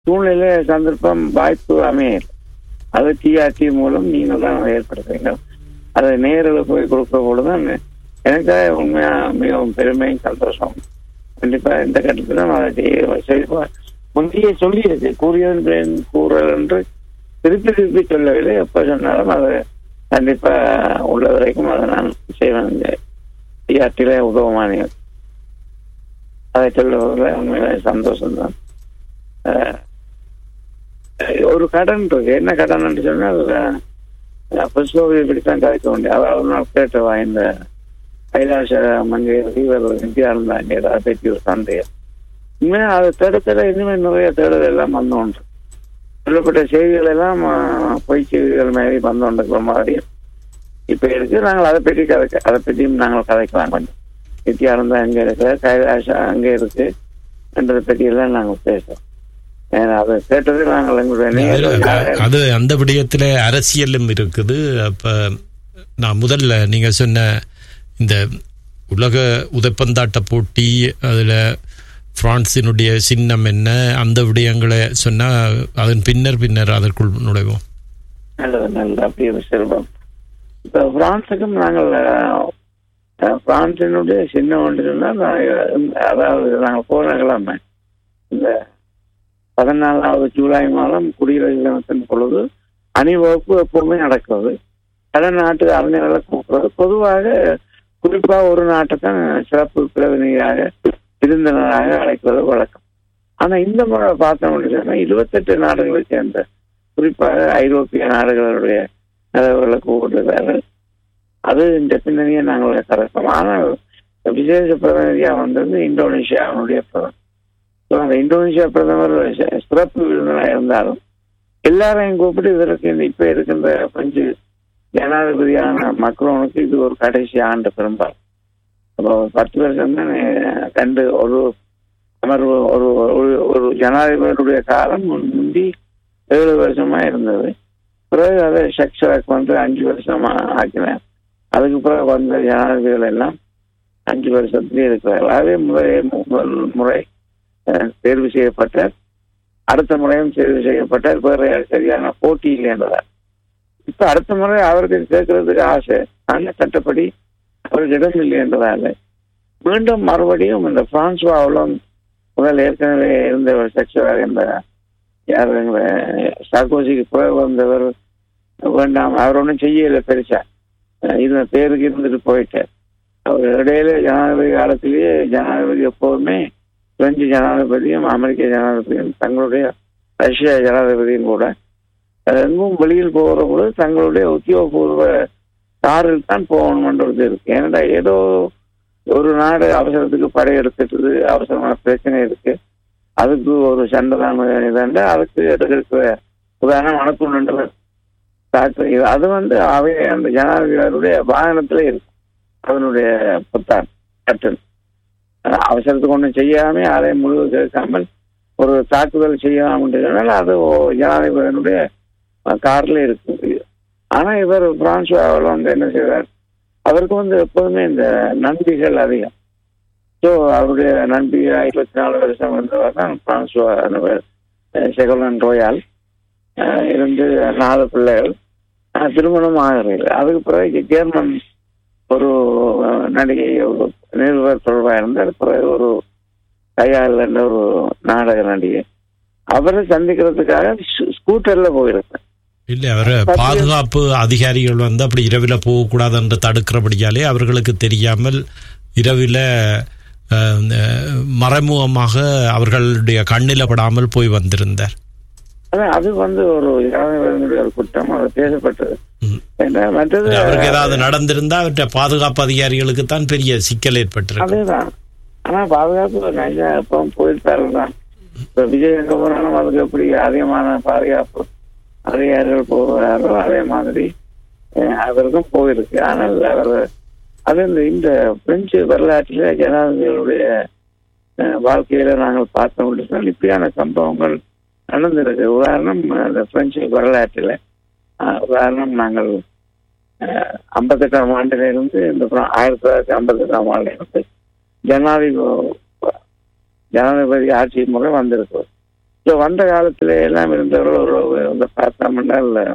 சூழ்நிலை சந்தர்ப்பம் வாய்ப்பு அமையல அது டிஆர்டி மூலம் நீங்கள் தான் அதை ஏற்படுத்துறீங்க அதை நேரில் போய் கொடுக்குற பொழுதுதான் எனக்காக உண்மையா மிகவும் பெருமையும் சந்தோஷம் கண்டிப்பா இந்த கட்டத்தில் நான் அதை செய்ய- செய்வா முந்தைய சொல்லியிருக்கு கூறியதன் பின் கூறல் என்று திருப்பி திருப்பி சொல்லவில்லை எப்ப சொன்னாலும் அதை கண்டிப்பா உள்ள வரைக்கும் அதை நான் செய்வேன் இந்த டிஆர்டியில உதவமானியம் அதை சொல்லுவதில் உண்மையில சந்தோஷம்தான் அஹ், ஒரு கடன் இருக்கு என்ன கடன் சொன்னால் புஷ்போவி இப்படித்தான் கதைக்க வேண்டிய அவர் ஒரு நாள் கேட்டவா இந்த கைலாச மங்கையருக்கு இவர் நித்யானந்தா அதை பற்றி ஒரு சந்தேகம் உண்மையா அதை தேட தேட இனிமேல் நிறைய தேடல் எல்லாம் வந்தோன்று சொல்லப்பட்ட செய்திகள் எல்லாம் அஹ், பொய் செய்திகள் மாதிரி வந்தோன்ற மாதிரி இப்ப இருக்கு நாங்கள் அதை பற்றி கதை அதை பற்றியும் நாங்கள் கதைக்கலாம் கொஞ்சம் நித்யானந்தா அங்க இருக்கு கைலாசா அங்க இருக்கு என்றதை பற்றி எல்லாம் நாங்கள் பேசுறோம் ஏன்னா அதை கேட்டது நாங்கள் எங்களுடைய அது- நேயர்கள் அது அந்த விடயத்துல அரசியலும் இருக்குது அப்ப நான் முதல்ல நீங்க சொன்ன இந்த உலக உதைப்பந்தாட்ட போட்டி அதுல பிரான்சினுடைய சின்னம் என்ன அந்த விடயங்களை சொன்னா அதன் பின்னர் பின்னர் அதற்குள் நுழைவோம் நல்லது நல்லது அப்படி ஒரு செல்வம் இப்ப பிரான்சுக்கும் நாங்கள் அஹ், பிரான்சினுடைய சின்ன ஒன்று சொன்னால் நான் அதாவது நாங்கள் போன கிழமை இந்த பதினாலாவது ஜூலை மாதம் குடியுரிமை தினத்தின் பொழுது அணிவகுப்பு எப்பவுமே நடக்கிறது பல நாட்டு அறிஞர்களை கூப்பிடுறது பொதுவாக குறிப்பா ஒரு நாட்டை தான் சிறப்பு பிரதிநிதியாக விருந்தினராக அழைக்கிறது வழக்கம் ஆனா இந்த முறை பார்த்தோம்னு இருபத்தெட்டு நாடுகளை சேர்ந்த குறிப்பாக ஐரோப்பிய நாடுகளுடைய நிலவுகளை கூப்பிட்டுருக்காரு அது இந்த பின்னணியை நாங்கள் கரைப்போம் ஆனால் விசேஷ பிரதிநிதியா வந்தது இந்தோனேஷியாவுடைய பிரதமர் So, அந்த இந்தோனேஷியா பிரதமர் சி- சிறப்பு விருந்தினராக இருந்தாலும் எல்லாரையும் கூப்பிட்டு இதற்கு இந்த இப்ப இருக்கின்ற பஞ்சு ஜனாதிபதியான மக்ரோனுக்கு இது ஒரு கடைசி ஆண்டு பெரும்பாலும் அப்போ பத்து வருஷம் தான் கண்டு ஒரு அமர்வு ஒரு ஒரு- ஒரு ஜனாதிபதியுடைய காலம் முன்- முந்தி ஏழு வருஷமா இருந்தது பிறகு அதை சக்ஷராக் வந்து அஞ்சு வருஷமா ஆக்கினேன் அதுக்கு பிறகு வந்த ஜனாதிபதிகள் எல்லாம் அஞ்சு வருஷத்துலேயே இருக்கிறார்கள் அதே முறை முதல் முறை அஹ், தேர்வு செய்யப்பட்டார் அடுத்த முறையும் தேர்வு செய்யப்பட்டார் வேற சரியான போட்டி இல்லை என்பதால் இப்ப அடுத்த முறை அவருக்கு கேட்கறதுக்கு ஆசை ஆனால் சட்டப்படி அவருக்கு இடம் இல்லை என்பதால மீண்டும் மறுபடியும் இந்த பிரான்ஸ்வாவிலும் முதல் ஏற்கனவே இருந்தவர் சக்ஷராக இந்த யார் எங்க சார்கோசிக்கு பிறகு வந்தவர் வேண்டாம் அவர் ஒன்றும் செய்யல பெருசா அஹ் இந்த பேருக்கு இருந்துட்டு போயிட்டார் அவர் இடையில ஜனாதிபதி காலத்திலேயே ஜனாதிபதி எப்போதுமே பிரெஞ்சு ஜனாதிபதியும் அமெரிக்க ஜனாதிபதியும் தங்களுடைய ரஷ்ய ஜனாதிபதியும் கூட அஹ் எங்கும் வெளியில் போகிற பொழுது தங்களுடைய உத்தியோகபூர்வ காரில் தான் போகணும்ன்றது இருக்கு ஏன்னா ஏதோ ஒரு நாடு அவசரத்துக்கு படையெடுத்துட்டு அவசரமான பிரச்சனை இருக்கு அதுக்கு ஒரு சண்டை தான் இதாண்டா அதுக்கு எடுக்கிற உதாரணம் வணக்கம் தாக்கு இது அது வந்து அவை அந்த ஜனாதிபதியுடைய வாகனத்திலே இருக்கும் அதனுடைய புத்தான் கேப்டன் அஹ் அவசரத்துக்கு ஒன்றும் செய்யாம அதை முழு கேட்காமல் ஒரு தாக்குதல் செய்யலாம் அது ஓ- ஜனாதிபதியினுடைய கார்ல இருக்கு ஆனா இவர் பிரான்ஸ்வாவில் வந்து என்ன செய்வார் அவருக்கு வந்து எப்போதுமே இந்த நன்பிகள் அதிகம் ஸோ அவருடைய நன்பி இருபத்தி நாலு வருஷம் வந்தவர் தான் பிரான்சுவா செகலன் ரோயால் அஹ் இருந்து நாலு பிள்ளைகள் அஹ் திருமணம் ஆகிறது அதுக்கு பிறகு ஜெர்மன் ஒரு அஹ், நடிகை ஒரு நிருபர் தொடர்பாக இருந்தார் பிறகு ஒரு கையால் என்ற ஒரு நாடக நடிகை அவரை சந்திக்கிறதுக்காக ஸ்கூ- ஸ்கூட்டர்ல போயிருக்கேன் இல்ல அவர் பாதுகாப்பு அதிகாரிகள் வந்து அப்படி இரவில போகக்கூடாது என்று தடுக்கிறபடியாலே அவர்களுக்கு தெரியாமல் இரவில அஹ், அஹ், மறைமுகமாக அவர்களுடைய கண்ணில படாமல் போய் வந்திருந்தார் அதான் அது வந்து ஒரு ஜனாதிபதியினுடைய ஒரு குற்றம் அது பேசப்பட்டது ம். ஏன்னா மற்றது அவருக்கு ஏதாவது நடந்திருந்தா அவற்றை பாதுகாப்பு அதிகாரிகளுக்கு தான் பெரிய சிக்கல் ஏற்பட்டிருக்கு அதேதான் ஆனா பாதுகாப்பு நைஜா இப்போ போயிருப்பாரு தான் இப்ப விஜய் எங்க போனாலும் அதுக்கு எப்படி அதிகமான பாதுகாப்பு அதிகாரிகள் போகிறாரோ அதே மாதிரி அஹ், அவருக்கும் போயிருக்கு ஆனால் அவர் அது இந்த இந்த பிரெஞ்சு வரலாற்றில ஜனாதிபதிகளுடைய அஹ், வாழ்க்கையில நாங்கள் பார்த்தோம் என்று சொன்னால் இப்படியான சம்பவங்கள் நடந்திருக்கு உதாரணம் அந்த பிரெஞ்சு வரலாற்றில் அஹ், உதாரணம் நாங்கள் அஹ், ஐம்பத்தெட்டாம் ஆண்டுல இருந்து இந்த பிர- ஆயிரத்தி தொள்ளாயிரத்தி ஐம்பத்தெட்டாம் ஆண்டுல இருந்து ஜனாதிபதி ஜனாதிபதி ஆட்சி முறை வந்திருக்கு ஸோ வந்த காலத்துல எல்லாம் இருந்தவர்கள் ஒரு இந்த பார்த்தோம்னா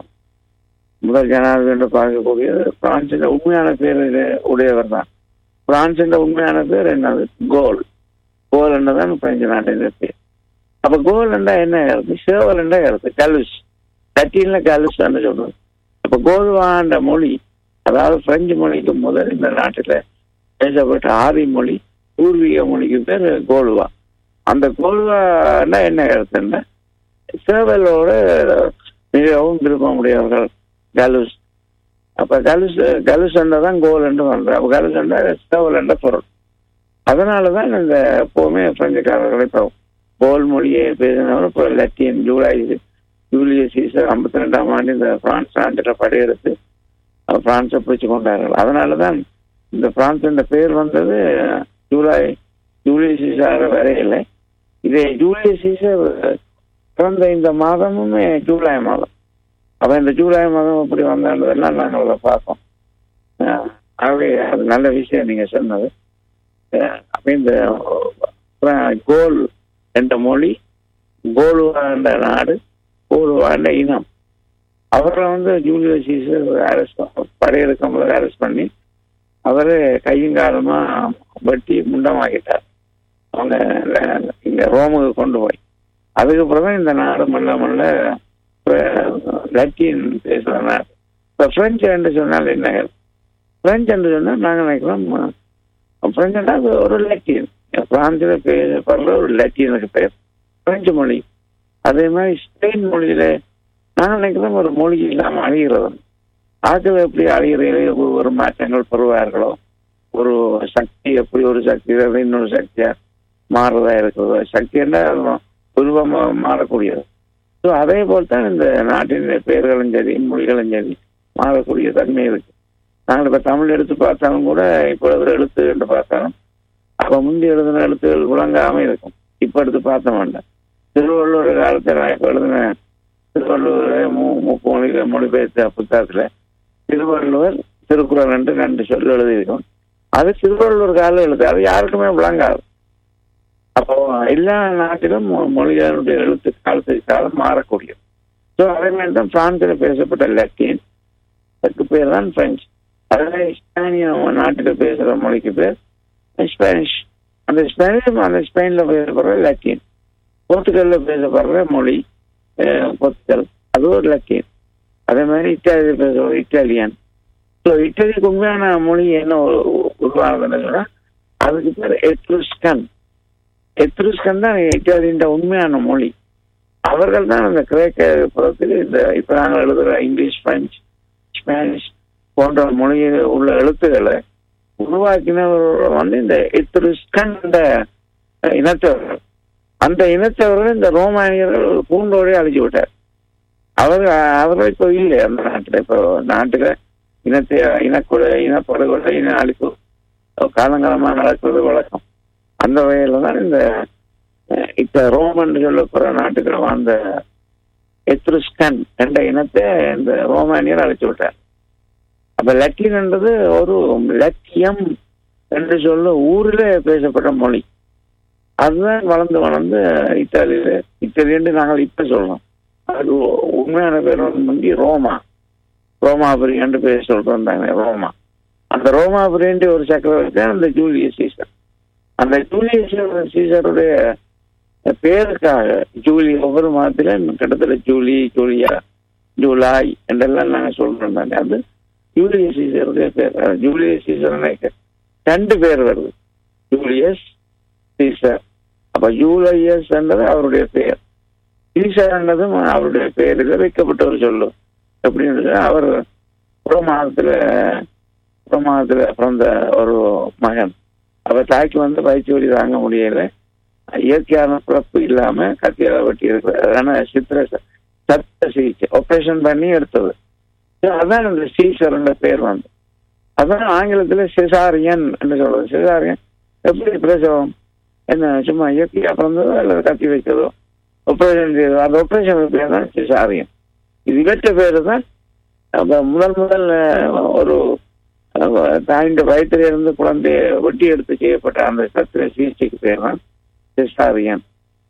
முதல் ஜனாதிபதி என்று பார்க்கக்கூடியது பிரான்சின் உண்மையான பேர் உடையவர் தான் பிரான்சின் உண்மையான பேர் என்னது கோல் கோல் என்னதான் பிரெஞ்சு நாட்டின் பேர் அப்ப கோல் என்றா என்ன கருத்து சேவல் என்ற கருத்து கலுஸ் லத்தீன்ல கலுஸ் சொல்றது அப்ப கோல்வான்ற மொழி அதாவது பிரெஞ்சு மொழிக்கு முதல் இந்த நாட்டில் பேசப்பட்ட ஆதி மொழி பூர்வீக மொழிக்கு பேர் கோல்வா அந்த கோல்வான்னா என்ன கருத்துன்னா சேவலோட மிகவும் விருப்பமுடையவர்கள் கலுஸ் அப்ப கலுஸ் கலுஸ் தான் கோல் என்று வந்த அப்ப கலுஸ் என்ற சேவல் என்ற பொருள் அதனாலதான் இந்த எப்பவுமே பிரெஞ்சுக்காரர்கள் இப்போ கோல் மொழியை பேசினவர் இப்போ லத்தீன் ஜூலை ஜூலியஸ் சீசர் ஐம்பத்தி ரெண்டாம் ஆண்டு இந்த பிரான்ஸ் நாட்டில் படையெடுத்து பிரான்ஸை பிடிச்சு கொண்டார்கள் அதனால தான் இந்த பிரான்ஸ் இந்த பேர் வந்தது ஜூலை ஜூலியஸ் சீசர் வரையில இதே ஜூலியஸ் சீசர் பிறந்த இந்த மாதமுமே ஜூலை மாதம் அப்ப இந்த ஜூலை மாதம் எப்படி வந்ததெல்லாம் நாங்கள் அதை பார்ப்போம் ஆகவே அது நல்ல விஷயம் நீங்க சொன்னது அப்ப இந்த கோல் என்ற மொழி கோலுவா என்ற நாடு கோலுவா என்ற இனம் அவரை வந்து ஜூலியஸ் சீசர் அரெஸ்ட் படையெடுக்கும் போது அரெஸ்ட் பண்ணி அவரு கையும் காலமா வெட்டி முண்டமாக்கிட்டார் அவங்க இங்க ரோமுக்கு கொண்டு போய் அதுக்கப்புறம் தான் இந்த நாடு மல்ல மல்ல லத்தீன் பேசுற நாடு இப்போ பிரெஞ்சு என்று சொன்னால் என்ன பிரெஞ்சு என்று சொன்னால் நாங்கள் நினைக்கிறோம் பிரெஞ்சுனா அது ஒரு லத்தீன் பிரான்சில் பேசப்படுற ஒரு லத்தீனுக்கு பேர் பிரெஞ்சு மொழி அதே மாதிரி ஸ்பெயின் மொழியில நாங்கள் நினைக்கிறோம் ஒரு மொழி இல்லாமல் அழிகிறது ஆக்கள் எப்படி அழிகிறீங்களோ ஒரு மாற்றங்கள் பெறுவார்களோ ஒரு சக்தி எப்படி ஒரு சக்தி இன்னொரு சக்தியா மாறுறதா இருக்கிறதோ சக்தி என்ன உருவமா மாறக்கூடியது ஸோ அதே போல் தான் இந்த நாட்டின் பெயர்களும் சரி மொழிகளும் சரி மாறக்கூடிய தன்மை இருக்கு நாங்கள் இப்போ தமிழ் எடுத்து பார்த்தாலும் கூட இப்போ எழுதுற எழுத்து என்று பார்த்தாலும் அப்போ முந்தி எழுதின எழுத்துகள் விளங்காம இருக்கும் இப்போ எடுத்து பார்த்த மாட்டேன் திருவள்ளுவர் காலத்தில் நான் இப்போ எழுதின திருவள்ளுவர் மொழி மொழிபெயர்த்த புத்தகத்தில் திருவள்ளுவர் திருக்குறள் என்று ரெண்டு சொல் எழுதியிருக்கோம் அது திருவள்ளுவர் காலம் எழுத்து அது யாருக்குமே விளங்காது அப்போ எல்லா நாட்டிலும் மொழிகளுடைய எழுத்து காலத்துக்கு காலம் மாறக்கூடியது ஸோ அதே மாதிரி தான் பிரான்சில் பேசப்பட்ட லத்தீன் அதுக்கு பேர் தான் பிரெஞ்சு அதே ஸ்பானிய நாட்டில் பேசுகிற மொழிக்கு பேர் ஸ்பானிஷ் அந்த ஸ்பானிஷ் அந்த ஸ்பெயினில் பேசப்படுற லத்தீன் போர்த்துகலில் பேசப்படுற மொழி போர்த்துகல் அது ஒரு லத்தீன் அதே மாதிரி இத்தாலியில் பேசுகிற இட்டாலியன் ஸோ இட்டாலிக்கு உண்மையான மொழி என்ன உருவானதுன்னு சொன்னால் அதுக்கு பேர் எட்ருஸ்கன் எத்ருஸ்கன் தான் இட்டாலியின் உண்மையான மொழி அவர்கள் தான் அந்த கிரேக்க புறத்தில் இந்த இப்போ நாங்கள் எழுதுகிற இங்கிலீஷ் பிரெஞ்சு ஸ்பானிஷ் போன்ற மொழியில் உள்ள எழுத்துக்களை உருவாக்கினவர்கள் வந்து இந்த எத்ருஸ்கன் என்ற இனத்தவர்கள் அந்த இனத்தவர்கள் இந்த ரோமானியர்கள் ஒரு பூண்டோடே அழிச்சு விட்டார் அவர் அவர்கள் இப்போ இல்லை அந்த நாட்டில் இப்போ நாட்டில் இனத்தை இனக்கொலை இனப்படுகொலை இன அழிப்பு காலங்காலமாக நடக்கிறது வழக்கம் அந்த வகையில தான் இந்த இப்ப ரோமன் சொல்லப்படுற நாட்டுக்கு வாழ்ந்த எத்ருஸ்கன் என்ற இனத்தை இந்த ரோமானியர் அழைச்சு விட்டார் அப்ப லத்தீன் என்றது ஒரு லத்தியம் என்று சொல்ல ஊர்ல பேசப்பட்ட மொழி அதுதான் வளர்ந்து வளர்ந்து இத்தாலியில இத்தாலியன்று நாங்கள் இப்ப சொல்றோம் அது உண்மையான பேர் முந்தி ரோமா ரோமாபுரி என்று பேர் சொல்லிட்டு வந்தாங்க ரோமா அந்த ரோமாபுரின்ற ஒரு சக்கரவர்த்தி தான் அந்த ஜூலியஸ் சீசர் அந்த ஜூலியஸ் சீசருடைய பேருக்காக ஜூலி ஒவ்வொரு மாதத்திலும் கிட்டத்தட்ட ஜூலி ஜூலியா ஜூலாய் என்றெல்லாம் நாங்கள் சொல்றோம் தானே அது ஜூலியஸ் சீசருடைய பேர் ஜூலியஸ் சீசர் ரெண்டு பேர் வருது ஜூலியஸ் சீசர் அப்ப ஜூலியஸ் என்றது அவருடைய பெயர் சீசர் என்றதும் அவருடைய பெயருக்கு வைக்கப்பட்ட ஒரு சொல்லு எப்படின்னு அவர் புறமாதத்துல புறமாதத்துல பிறந்த ஒரு மகன் அவர் தாய்க்கு வந்து பயிற்சி வழி தாங்க முடியல இயற்கையான பிறப்பு இல்லாம கத்தியால வெட்டி இருக்கிற சித்திர சத்த சிகிச்சை ஆப்ரேஷன் பண்ணி எடுத்தது அதான் இந்த சீசர் பேர் வந்து அதான் ஆங்கிலத்துல சிசாரியன் என்று சொல்றது சிசாரியன் எப்படி பிரசவம் என்ன சும்மா இயற்கையா பிறந்ததோ அல்லது கத்தி வைக்கிறதோ ஆப்ரேஷன் செய்யறதோ அந்த ஆப்ரேஷன் பேர் தான் சிசாரியன் இது இவற்ற பேரு தான் முதல் முதல் ஒரு தாயின் வயிற்றுல இருந்து குழந்தைய வெட்டி எடுத்து செய்யப்பட்ட அந்த சத்திர சிகிச்சைக்கு பேர் தான் சிசாரியன்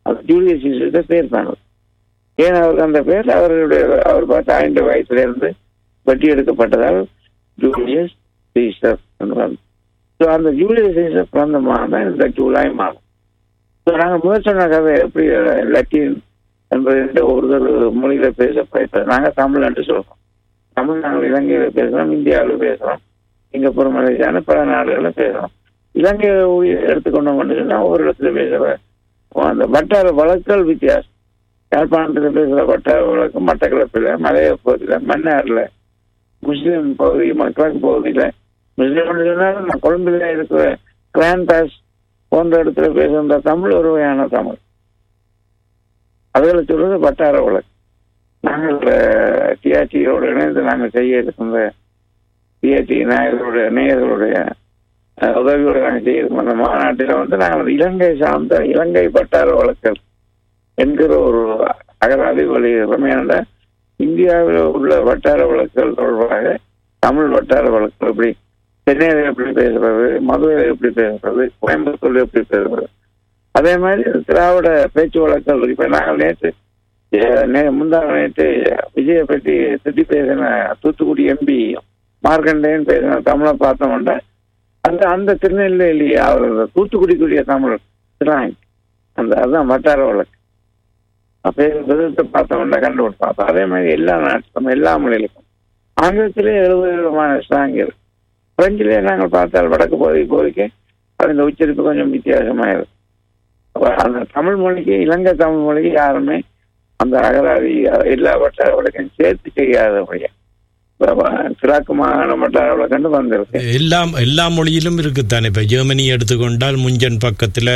அது ஜூலியஸ் சீசர்கிட்ட பேர் தான் அது. ஏன் அவருக்கு அந்த பேர் அவர்களுடைய அவர் பார்த்து ஐந்து வயசுல இருந்து வெட்டி எடுக்கப்பட்டதால் ஜூலியஸ் சீசர் ஸோ அந்த ஜூலியஸ் சீசர் பிறந்த மாதம் தான் இந்த ஜூலை மாதம் ஸோ நாங்கள் முதல் சொன்ன கதை எப்படி லத்தீன் என்பது என்ற ஒரு மொழியில பேச பேச நாங்கள் தமிழ் என்று சொல்றோம் தமிழ் நாங்கள் இலங்கையில பேசுறோம் இந்தியாவில் பேசுறோம் சிங்கப்பூர் மலேசியான்னு பல நாடுகளில் பேசுறோம் இலங்கை எடுத்துக்கொண்டோம் சொன்னா ஒரு இடத்துல பேசுற அந்த வட்டார வழக்கல் வித்தியாசம் யாழ்ப்பாணத்தில் பேசுகிற வட்டார வழக்கம் மட்டக்களப்பில் மலைய பகுதியில் மன்னாரில் முஸ்லீம் பகுதி கிழக்கு பகுதியில் முஸ்லீம் சொன்னாலும் நான் கொழும்பில் இருக்கிற கிராண்ட் பாஸ் போன்ற இடத்துல பேசுகிற தமிழ் ஒரு வகையான தமிழ் அதுகளை சொல்றது வட்டார வழக்கு நாங்கள் டிஆர்டியோடு இணைந்து நாங்கள் செய்ய இருக்கின்ற டிஆர்டி நாயர்களுடைய நேயர்களுடைய அஹ், உதவியோடு நாங்கள் செய்ய இருக்கோம் அந்த மாநாட்டில் வந்து நாங்கள் இலங்கை சார்ந்த இலங்கை வட்டார வழக்கல் என்கிற ஒரு அகராதி வெளியிடுறோம் ஏன்னா இந்தியாவில் உள்ள வட்டார வழக்குகள் தொடர்பாக தமிழ் வட்டார வழக்குகள் எப்படி சென்னையில் எப்படி பேசுறது மதுரையில் எப்படி பேசுறது கோயம்புத்தூர்ல எப்படி பேசுறது அதே மாதிரி திராவிட பேச்சு வழக்குகள் இருக்கு. இப்ப நாங்கள் நேற்று அஹ், நே- முந்தா நேற்று விஜயை பற்றி திட்டி பேசின தூத்துக்குடி எம்பி மார்க்கண்டேயன் பேசின தமிழை பார்த்தோம்னா அந்த அந்த திருநெல்வேலி அவர் அந்த தூத்துக்குடிக்குரிய தமிழ் திராய் அந்த அதுதான் வட்டார வழக்கு அப்ப விதத்தை பார்த்தோம்னா கண்டுபிடிப்போம் அப்ப அதே மாதிரி எல்லா நாட்டிலும் எல்லா மொழிகளுக்கும் ஆங்கிலத்திலே எழுபது விதமான ஸ்லாங் இருக்கு பிரெஞ்சிலே நாங்கள் பார்த்தால் வடக்கு பகுதி பகுதிக்கு அதன் உச்சரிப்பு கொஞ்சம் வித்தியாசமா இருக்கு அப்ப அந்த தமிழ் மொழிக்கு இலங்கை தமிழ் மொழிக்கு யாருமே அந்த அகராதி எல்லா வட்டார வழக்கையும் சேர்த்து செய்யாதபடியா கிழக்கு மாகாண வட்டார வழக்கண்டு வந்திருக்கு எல்லாம் எல்லா மொழியிலும் இருக்குத்தானே இப்போ ஜெர்மனி எடுத்துக்கொண்டால் முஞ்சன் பக்கத்தில்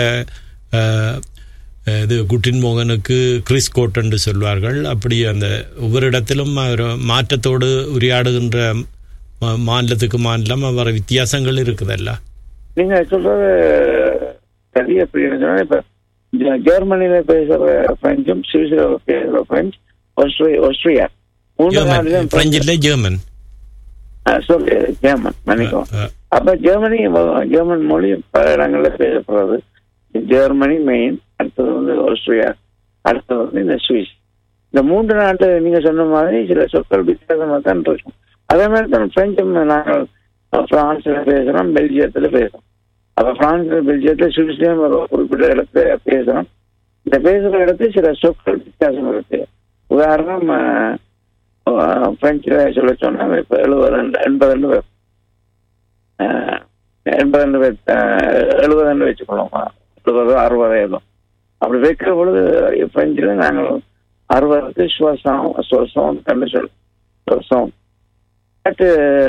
இது குட்டின் மோகனுக்கு கிறிஸ் கோட் என்று சொல்வார்கள் அப்படி அந்த ஒவ்வொரு இடத்திலும் ஒரு மாற்றத்தோடு உரையாடுகின்ற மா- மாநிலத்துக்கு மாநிலம் அவர் வித்தியாசங்கள் இருக்குதல்ல நீங்க சொல்றது சரி அப்படின்னு சொன்னா இப்ப ஜெ- ஜெர்மனியில பேசுற பிரெஞ்சும் சுவிஸ்ல பேசுற பிரெஞ்சு ஆஸ்திரேலியா ஆஸ்திரியா மூன்று ஜெர்மன் நாடுகளும் பிரெஞ்சில் ஜெர்மன் சொல்லு ஜெர்மன் மன்னிக்கும் அஹ், அப்ப ஜெர்மனி மொ- ஜெர்மன் மொழி பல இடங்கள்ல பேசப்படுறது ஜெர்மனி மெயின் அடுத்தது வந்து ஆஸ்திரியா அடுத்தது வந்து இந்த சுவிஸ் இந்த மூன்று நாட்டு நீங்க சொன்ன மாதிரி சில சொற்கள் வித்தியாசமா தான் இருக்கும் அதே மாதிரி தான் பிரெஞ்சும் நாங்கள் பிரான்ஸ்ல பேசுறோம் பெல்ஜியத்துல பேசுறோம் அப்ப பிரான்ஸ்ல பெல்ஜியத்துல சுவிஸ்லயும் ஒரு குறிப்பிட்ட இடத்துல பேசுறோம் இந்த பேசுற இடத்துல சில சொற்கள் வித்தியாசம் இருக்கு உதாரணம் அஹ், அஹ், பிரெஞ்சுல சொல்ல சொன்னா இப்ப எழுபது எண்பது பேர் அஹ், எண்பது ரெண்டு பேர் எழுபது ரெண்டு வச்சுக்கொள்ளுமா எழுபது அறுபது ஏதோ அப்படி வைக்கிற பொழுது பிரெஞ்சில் நாங்கள் அறுபதுக்கு சுவசம் சுவசம் கண்டு சொல் சுவசம் பட்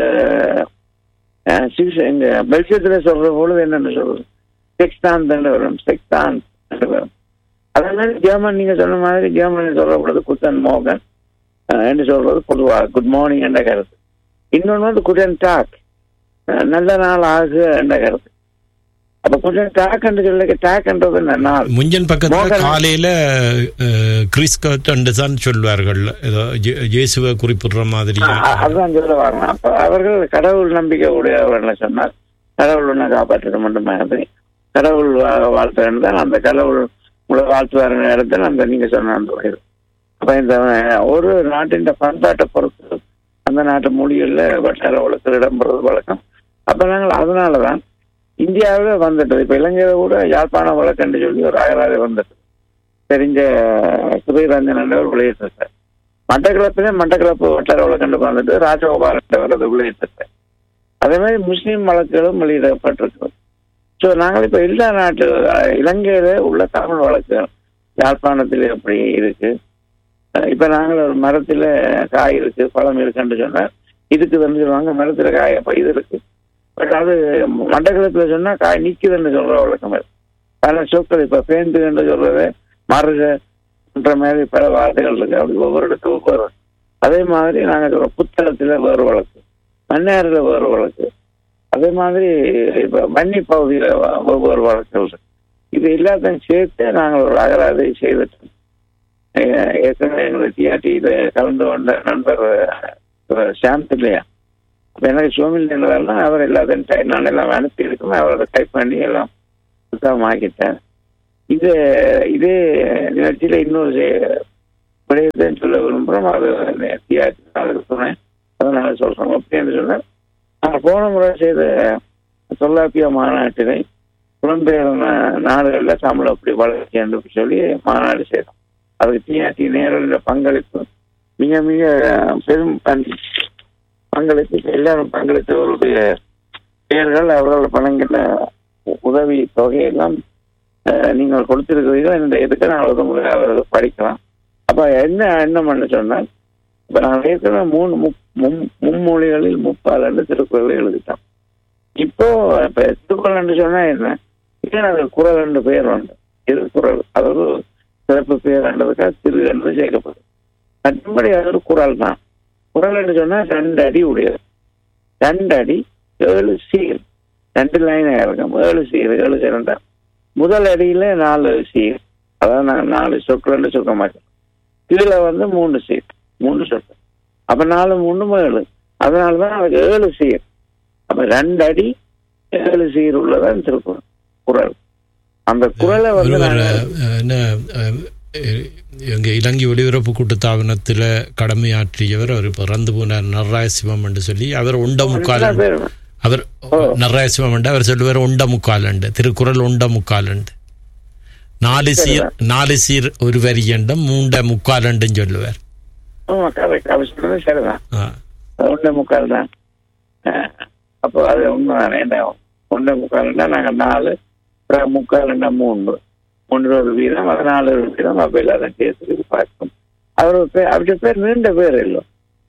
இங்க பெல்ஜியத்தில் சொல்ற பொழுது என்னன்னு சொல்றது செக்ஸ்தான் தண்டு வரும் செக்ஸ்தான் தண்டு வரும் அதே மாதிரி ஜெர்மன் நீங்க சொன்ன மாதிரி ஜெர்மனி சொல்ற பொழுது குத்தன் மோகன் அஹ், என்று சொல்றது பொதுவா குட் மார்னிங் என்ற கருத்து இன்னொன்று வந்து குடன் டாக் நல்ல நாள் ஆகு என்ற கருத்து அப்ப கொஞ்சம் டாக் என்று சொல்ல டாக்ன்றது என்ன நாள் முஞ்சன் பக்கத்தில் மோகன். காலையில் கிறிஸ் கோட் என்று தான் சொல்வார்கள் ஏதோ ஜே- இயேசுவை குறிப்பிடுற மாதிரி அ- அதுதான் சொல்ல வரணும் அப்ப அவர்கள் கடவுள் நம்பிக்கை உடையவர்கள் சொன்னார் கடவுள் உன்னை காப்பாற்ற மட்டுமே கடவுள் வா- வாழ்த்துறேன் தான் அந்த கடவுள் உங்களை வாழ்த்துவார் இடத்துல அந்த நீங்க சொன்ன அந்த வயது அப்ப இந்த அஹ், ஒரு நாட்டின் பண்பாட்டை பொறுத்து அந்த நாட்டு மொழிகள்ல வட்டார வழக்கில் இடம்பெறது வழக்கம் அப்ப நாங்கள் அதனாலதான் இந்தியாவில் வந்துட்டது இப்ப இலங்கையில கூட யாழ்ப்பாண வழக்கன்று சொல்லி ஒரு அகராதி வந்துட்டு தெரிஞ்ச சுபீரஞ்சன் என்றவர் வெளியிட்டிருக்கார் மட்டக்களப்பிலே மட்டக்களப்பு வட்டார வழக்கண்டு வந்துட்டு ராஜகோபால் வரது வெளியிட்டிருக்கார் அதே மாதிரி முஸ்லீம் வழக்குகளும் வெளியிடப்பட்டிருக்கு ஸோ நாங்கள் இப்ப எல்லா நாட்டு அஹ், இலங்கையில உள்ள தமிழ் வழக்குகள் யாழ்ப்பாணத்தில் எப்படி இருக்கு அஹ், இப்ப நாங்கள் ஒரு மரத்துல காய் இருக்கு பழம் இருக்குன்னு சொன்னா இருக்குதுன்னு சொல்லுவாங்க மரத்துல காய் அப்ப இது இருக்கு பட் அது மண்டகலத்துல சொன்னா காய் நிக்குதுன்னு சொல்ற வழக்கம் இருக்கு பல சொற்கள் இப்ப பேந்துன்னு சொல்றது மருகன்ற மாதிரி பல வார்த்தைகள் இருக்கு அப்படி ஒவ்வொரு இடத்துக்கும் ஒவ்வொரு அதே மாதிரி நாங்க சொல்றோம் புத்தகத்துல வேறு வழக்கு மன்னாரில் வேறு வழக்கு அதே மாதிரி இப்ப வன்னி பகுதியில வ- ஒவ்வொரு வழக்குகள் இருக்கு இது எல்லாத்தையும் சேர்த்து நாங்கள் ஒரு அகராதை செய்துட்டோம் அஹ் ஏற்கனவே எங்களுக்கு டிஆர்டியில கலந்து கொண்ட நண்பர் அஹ், சாம் இல்லையா அப்ப எனக்கு சோமில் நின்றதால அவர் எல்லாத்தையும் type- நான் எல்லாம் அனுப்பி இருக்கேன் அவரோட டைப் பண்ணி எல்லாம் புத்தகம் ஆக்கிட்டேன் இது இதே நிகழ்ச்சியில இன்னொரு செ- விடயத்தை சொல்ல விரும்புகிறோம் அது தியாகத்துக்கு சொன்னேன் அதனால சொல்றோம் அப்படின்னு சொன்னேன் நாங்கள் போன முறை செய்த தொல்லாப்பிய மாநாட்டினை புலம்பெயர் நா- நாடுகள்ல தமிழ் அப்படி வளர்ச்சி என்று சொல்லி மாநாடு செய்தோம் அதுக்கு டிஆர்டி நேரில் பங்களிப்பு மிக மிக பெரும் பங்கு பங்களிப்பு எல்லாரும் பங்களித்தவர்களுடைய பெயர்கள் அவர்கள் வழங்கின உ- உதவி தொகையெல்லாம் அஹ், நீங்கள் கொடுத்திருக்கிறீர்கள் இந்த இதுக்கு நான் ஒரு முறை அவர்கள் படிக்கலாம் அப்ப என்ன எண்ணம் பண்ண சொன்னால் இப்ப நான் ஏற்கனவே மூணு முப்- மும்- மும்மொழிகளில் முப்பால் என்று திருக்குறளை எழுதிட்டோம் இப்போ இப்ப திருக்குறள் என்று சொன்னா என்ன ஏன் அது குரல் என்று பெயர் உண்டு திருக்குறள் அது ஒரு சிறப்பு பெயர் என்றதுக்காக திரு என்று சேர்க்கப்படும் மற்றபடி அது ஒரு குரல் தான் குரல் என்று சொன்னா ரெண்டு அடி உடையது ரெண்டு அடி ஏழு சீர் ரெண்டு லைன் இருக்கும் ஏழு சீர் ஏழு இரண்டா முதல் அடியில நாலு சீர் அதாவது நான் நாலு சொற்கள் சொல்ல மாட்டேன் கீழே வந்து மூணு சீர் மூணு சொற்கள் அப்ப நாலு மூணு ஏழு அதனாலதான் அதுக்கு ஏழு சீர் அப்ப ரெண்டு அடி ஏழு சீர் உள்ளதான் திருக்குறள் குரல் அந்த குரலை வந்து ஒருவர் நாங்க அஹ், என்ன அஹ், எ- எங்க இலங்கை ஒலிபரப்பு கூட்டுத்தாபனத்தில் கடமையாற்றியவர் அவர் பிறந்து போனார் நடராய சிவம் என்று சொல்லி அவர் உண்ட முக்கால் எல்லா பேரும் அவர் நடராய சிவம் என்று அவர் சொல்லுவார் உண்ட முக்கால் என்று திருக்குறள் உண்ட முக்கால் என்று நாலு சீர் நாலு சீர் ஒரு வரி என்றும் மூண்ட முக்கால் என்றும் சொல்லுவார் ஆமா கரெக்ட் அவர் சொன்னது சரிதான் ஆ. அது ஒன்றே முக்கால் தான் அஹ், அப்போ அது உண்மைதானே என்ன ஒன்றே முக்கால்னா நாங்கள் நாலு அப்புறம் முக்கால்னா மூணு மூன்று ஒரு வீதம் அது நாலு ஒரு வீதம் அப்போ எல்லாரும் சேர்த்து பார்க்கும் அவர் பேர் அவருடைய பேர் நீண்ட பேர் இல்லை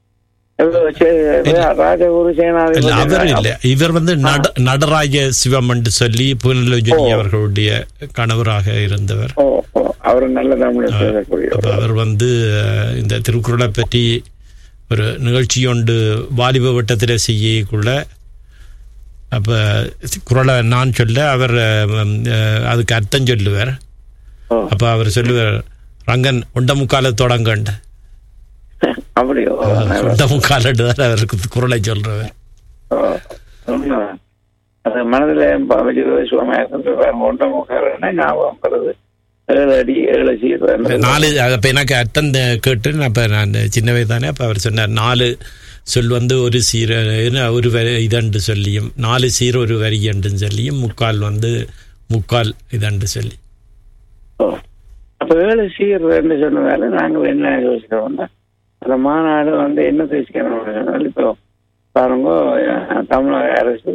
ராஜகுரு இல்ல அவர் சேனாதிபதி இல்ல இவர் வந்து நட நடராஜ சிவம் என்று சொல்லி புனலோஜினி அவர்களுடைய கணவராக இருந்தவர் ஓ ஓ அவர் நல்ல தமிழ் பேசக்கூடிய அப்ப அவர் வந்து அஹ், இந்த திருக்குறளை பற்றி ஒரு நிகழ்ச்சி ஒன்று வாலிப வட்டத்தில் செய்யக்குள்ள அப்போ குரலை நான் சொல்ல அவர் அஹ், அஹ், அதுக்கு அர்த்தம் சொல்லுவார் ஓ அப்போ அவர் சொல்லுவார் ரங்கன் உண்ட முக்கால தொடங்கண்ட அப்படியோ ஓ, நல்ல. உண்ட முக்காலண்டு தான் அவருக்கு குரலை சொல்றவர் ஓ, உண்மைதான். அது மனதில் வச்சுக்கிறது சுகமாக இருந்துட்டு ஒன்றை முக்கால்னா ஞாபகம் வருது ஏழு அடி ஏழு சீர் நாலு அப்போ எனக்கு அர்த்தம் த- கேட்டு நான் அப்போ நான் சின்ன வயதானே அப்போ அவர் சொன்னார் நாலு சொல் வந்து ஒரு சீர என்ன ஒரு வரி இதண்டு சொல்லியும் நாலு சீர் ஒரு வரி என்றும் சொல்லியும் முக்கால் வந்து முக்கால் இதண்டு சொல்லி ஓ. அப்ப ஏழு சீர் என்று சொன்னதால நாங்கள் என்ன யோசிக்கிறோம்னா அந்த மாநாடு வந்து என்ன பேசிக்கணும் சொன்னால் இப்போ பாருங்க அஹ், தமிழக அரசு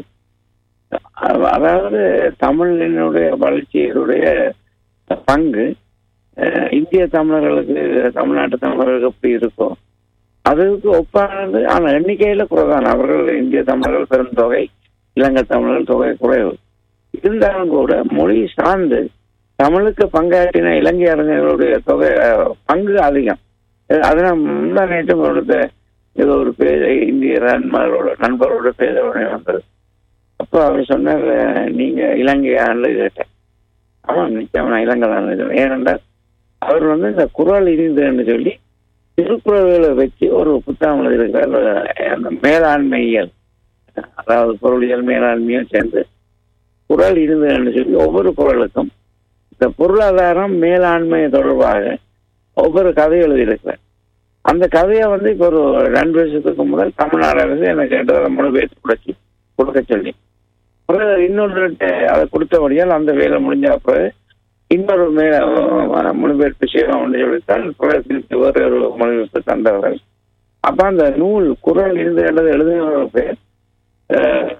அ- அதாவது தமிழினுடைய வளர்ச்சியினுடைய பங்கு அஹ், இந்திய தமிழர்களுக்கு தமிழ்நாட்டு தமிழர்களுக்கு எப்படி இருக்கும் அதுக்கு ஒப்பானது ஆனா எண்ணிக்கையில குறைதான் அவர்கள் இந்திய தமிழர்கள் பெருந்தொகை இலங்கை தமிழர்கள் தொகை குறைவு இருந்தாலும் கூட மொழி சார்ந்து தமிழுக்கு பங்காற்றின இலங்கை அறிஞர்களுடைய தொகை அஹ், பங்கு அதிகம் அஹ் அதனால் முந்தா நேற்று கொடுத்த ஏதோ ஒரு பேர் இந்திய நண்பரோட நண்பரோட பேரோட வந்தது அப்போ அவர் சொன்னார் அஹ், நீங்க இலங்கை ஆண்டு கேட்டேன் ஆமாம் நிச்சயம் நான் இலங்கை தான் சொன்னேன் ஏனென்றால் அவர் வந்து இந்த குரல் இனிந்துன்னு சொல்லி திருக்குறள்களை வச்சு ஒரு புத்தகம் எழுதியிருக்கார் அஹ், அந்த மேலாண்மையியல் அதாவது பொருளியல் மேலாண்மையும் சேர்ந்து குரல் இருந்ததுன்னு சொல்லி ஒவ்வொரு குரலுக்கும் இந்த பொருளாதாரம் மேலாண்மை தொடர்பாக ஒவ்வொரு கதை எழுதியிருக்கிறேன் அந்த கதையை வந்து இப்போ ஒரு ரெண்டு வருஷத்துக்கு முதல் தமிழ்நாடு அரசு எனக்கு ரெண்டு மொழிபெயர்த்து கொடுச்சு கொடுக்க சொல்லி அப்புறம் இன்னொரு அதை கொடுத்தபடியால் அந்த வேலை முடிஞ்ச பிறகு இன்னொரு மே அஹ் மொழிபெயர்ப்பு செய்வோம்னு சொல்லித்தான் பிறகு திருப்பி வேறு ஒரு மொழிபெயர்ப்பு தந்தவர்கள் அப்ப அந்த நூல் குரல் இருந்து எழுத எழுதின பேர் அஹ்,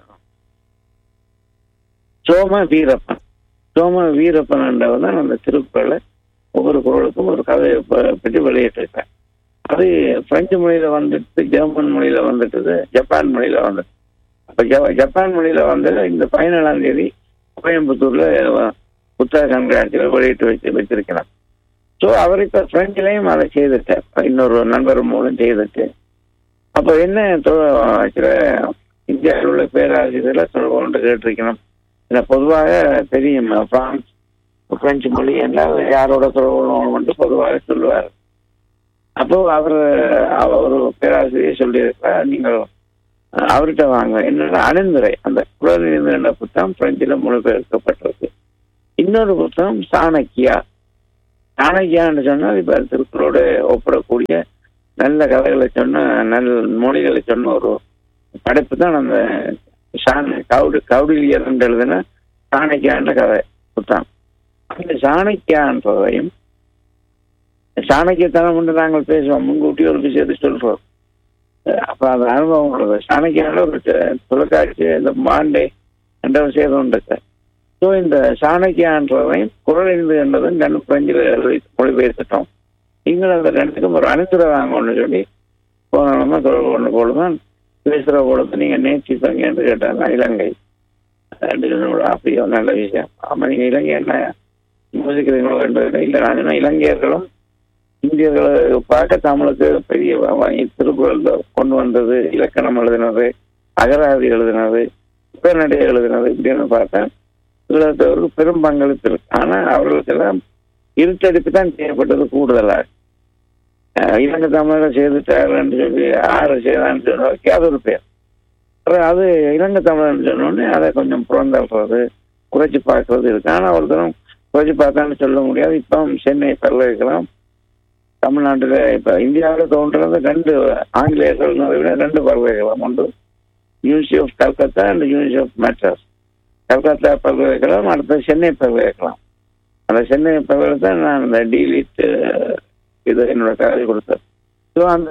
சோம வீரப்பன் சோம வீரப்பன் என்றவர் தான் அந்த திருக்குறளை ஒவ்வொரு குரலுக்கும் ஒரு கதையை ப- பற்றி வெளியிட்டிருக்கேன் அது பிரெஞ்சு மொழியில வந்துட்டு ஜெர்மன் மொழியில வந்துட்டது ஜப்பான் மொழியில வந்துட்டு அப்ப ஜ- ஜப்பான் மொழியில வந்து இந்த பதினேழாம் தேதி கோயம்புத்தூர்ல அஹ், புத்தக கண்காட்சியில வெளியிட்டு வச்சு வச்சிருக்கிறார் ஸோ அவர் இப்ப பிரெஞ்சிலையும் அதை செய்துட்டார் இன்னொரு நண்பர் மூலம் செய்துட்டு அப்ப என்ன தொ- ஆக்சுவலா இந்தியாவில் உள்ள பேராசிரியர்களை தொடர்பு கொண்டு கேட்டிருக்கணும் இல்ல பொதுவாக தெரியும் பிரான்ஸ் பிரெஞ்சு மொழி எல்லாம் யாரோட தொடர்பு கொண்டு பொதுவாக சொல்லுவார் அப்போ அவர் அவர் ஒரு பேராசிரியர் சொல்லியிருக்கிறார் நீங்கள் அவர்கிட்ட வாங்க என்னன்னா அணிந்துரை அந்த குரல் என்ற புத்தகம் பிரெஞ்சில் மொழிபெயர்க்கப்பட்டிருக்கு இன்னொரு புத்தகம் சாணக்கியா சாணக்கியான்னு சொன்னால் இப்ப திருக்குறளோட ஒப்பிடக்கூடிய நல்ல கதைகளை சொன்ன நல்ல மொழிகளை சொன்ன ஒரு படைப்பு தான் அந்த சாண கவுடு கவுடிலியர் என்று எழுதின சாணக்கியான்ற கதை புத்தகம் அந்த சாணக்கியான்றதையும் சாணக்கியத்தனம் என்று நாங்கள் பேசுவோம் முன்கூட்டி ஒரு விஷயத்தை சொல்றோம் அப்ப அந்த அனுபவம் உள்ளது சாணக்கியான ஒரு தொலைக்காட்சி இந்த மாண்டே என்ற விஷயம் உண்டு சார் ஸோ இந்த சாணக்கியான்றதையும் குரல் எழுந்து என்றதும் ரெண்டு பிரெஞ்சில் எழுதி மொழிபெயர்த்துட்டோம் நீங்கள் அந்த ரெண்டுக்கும் ஒரு அனுத்துறை வாங்கணும்னு சொல்லி போனோம்னா தொடர்பு கொண்டு பொழுதுதான் பேசுகிற பொழுது நீங்கள் நேர்த்திப்பங்க என்று கேட்டாங்க இலங்கை அப்படியோ நல்ல விஷயம் ஆமாம் நீங்கள் இலங்கை என்ன யோசிக்கிறீங்களோ என்றது இல்லை நான் இலங்கையர்களும் இந்தியர்களை பார்க்க தமிழுக்கு பெரிய திருக்குறள் கொண்டு வந்தது இலக்கணம் எழுதினது அகராதி எழுதினது உடனடி எழுதினது இப்படின்னு பார்த்தா இவ்வளவு பெரும் பங்களிப்பு இருக்கு ஆனா அவர்களுக்கெல்லாம் இருட்டடிப்பு தான் செய்யப்பட்டது கூடுதலாக இலங்கை தமிழக செய்துட்டாருன்னு சொல்லி ஆறு செய்தான்னு சொல்லி அது ஒரு பேர் அது இலங்கை தமிழர்னு சொன்னோடனே அதை கொஞ்சம் புறந்தள்ளுறது குறைச்சி பார்க்கறது இருக்கு ஆனா ஒருத்தரும் குறைச்சி பார்த்தான்னு சொல்ல முடியாது இப்போ சென்னை பல்கலைக்கழகம் தமிழ்நாட்டில் இப்போ இந்தியாவில் தோன்றது ரெண்டு ஆங்கிலேயர்கள் விட ரெண்டு பல்கலைக்கழகம் உண்டு university of Calcutta and university of Madras Calcutta பல்கலைக்கழகம் அடுத்தது சென்னை பல்கலைக்கழகம் அந்த சென்னை பல்கலைக்கழகம் நான் அந்த டீலிட் இது என்னோட கதை கொடுத்தேன் ஸோ அந்த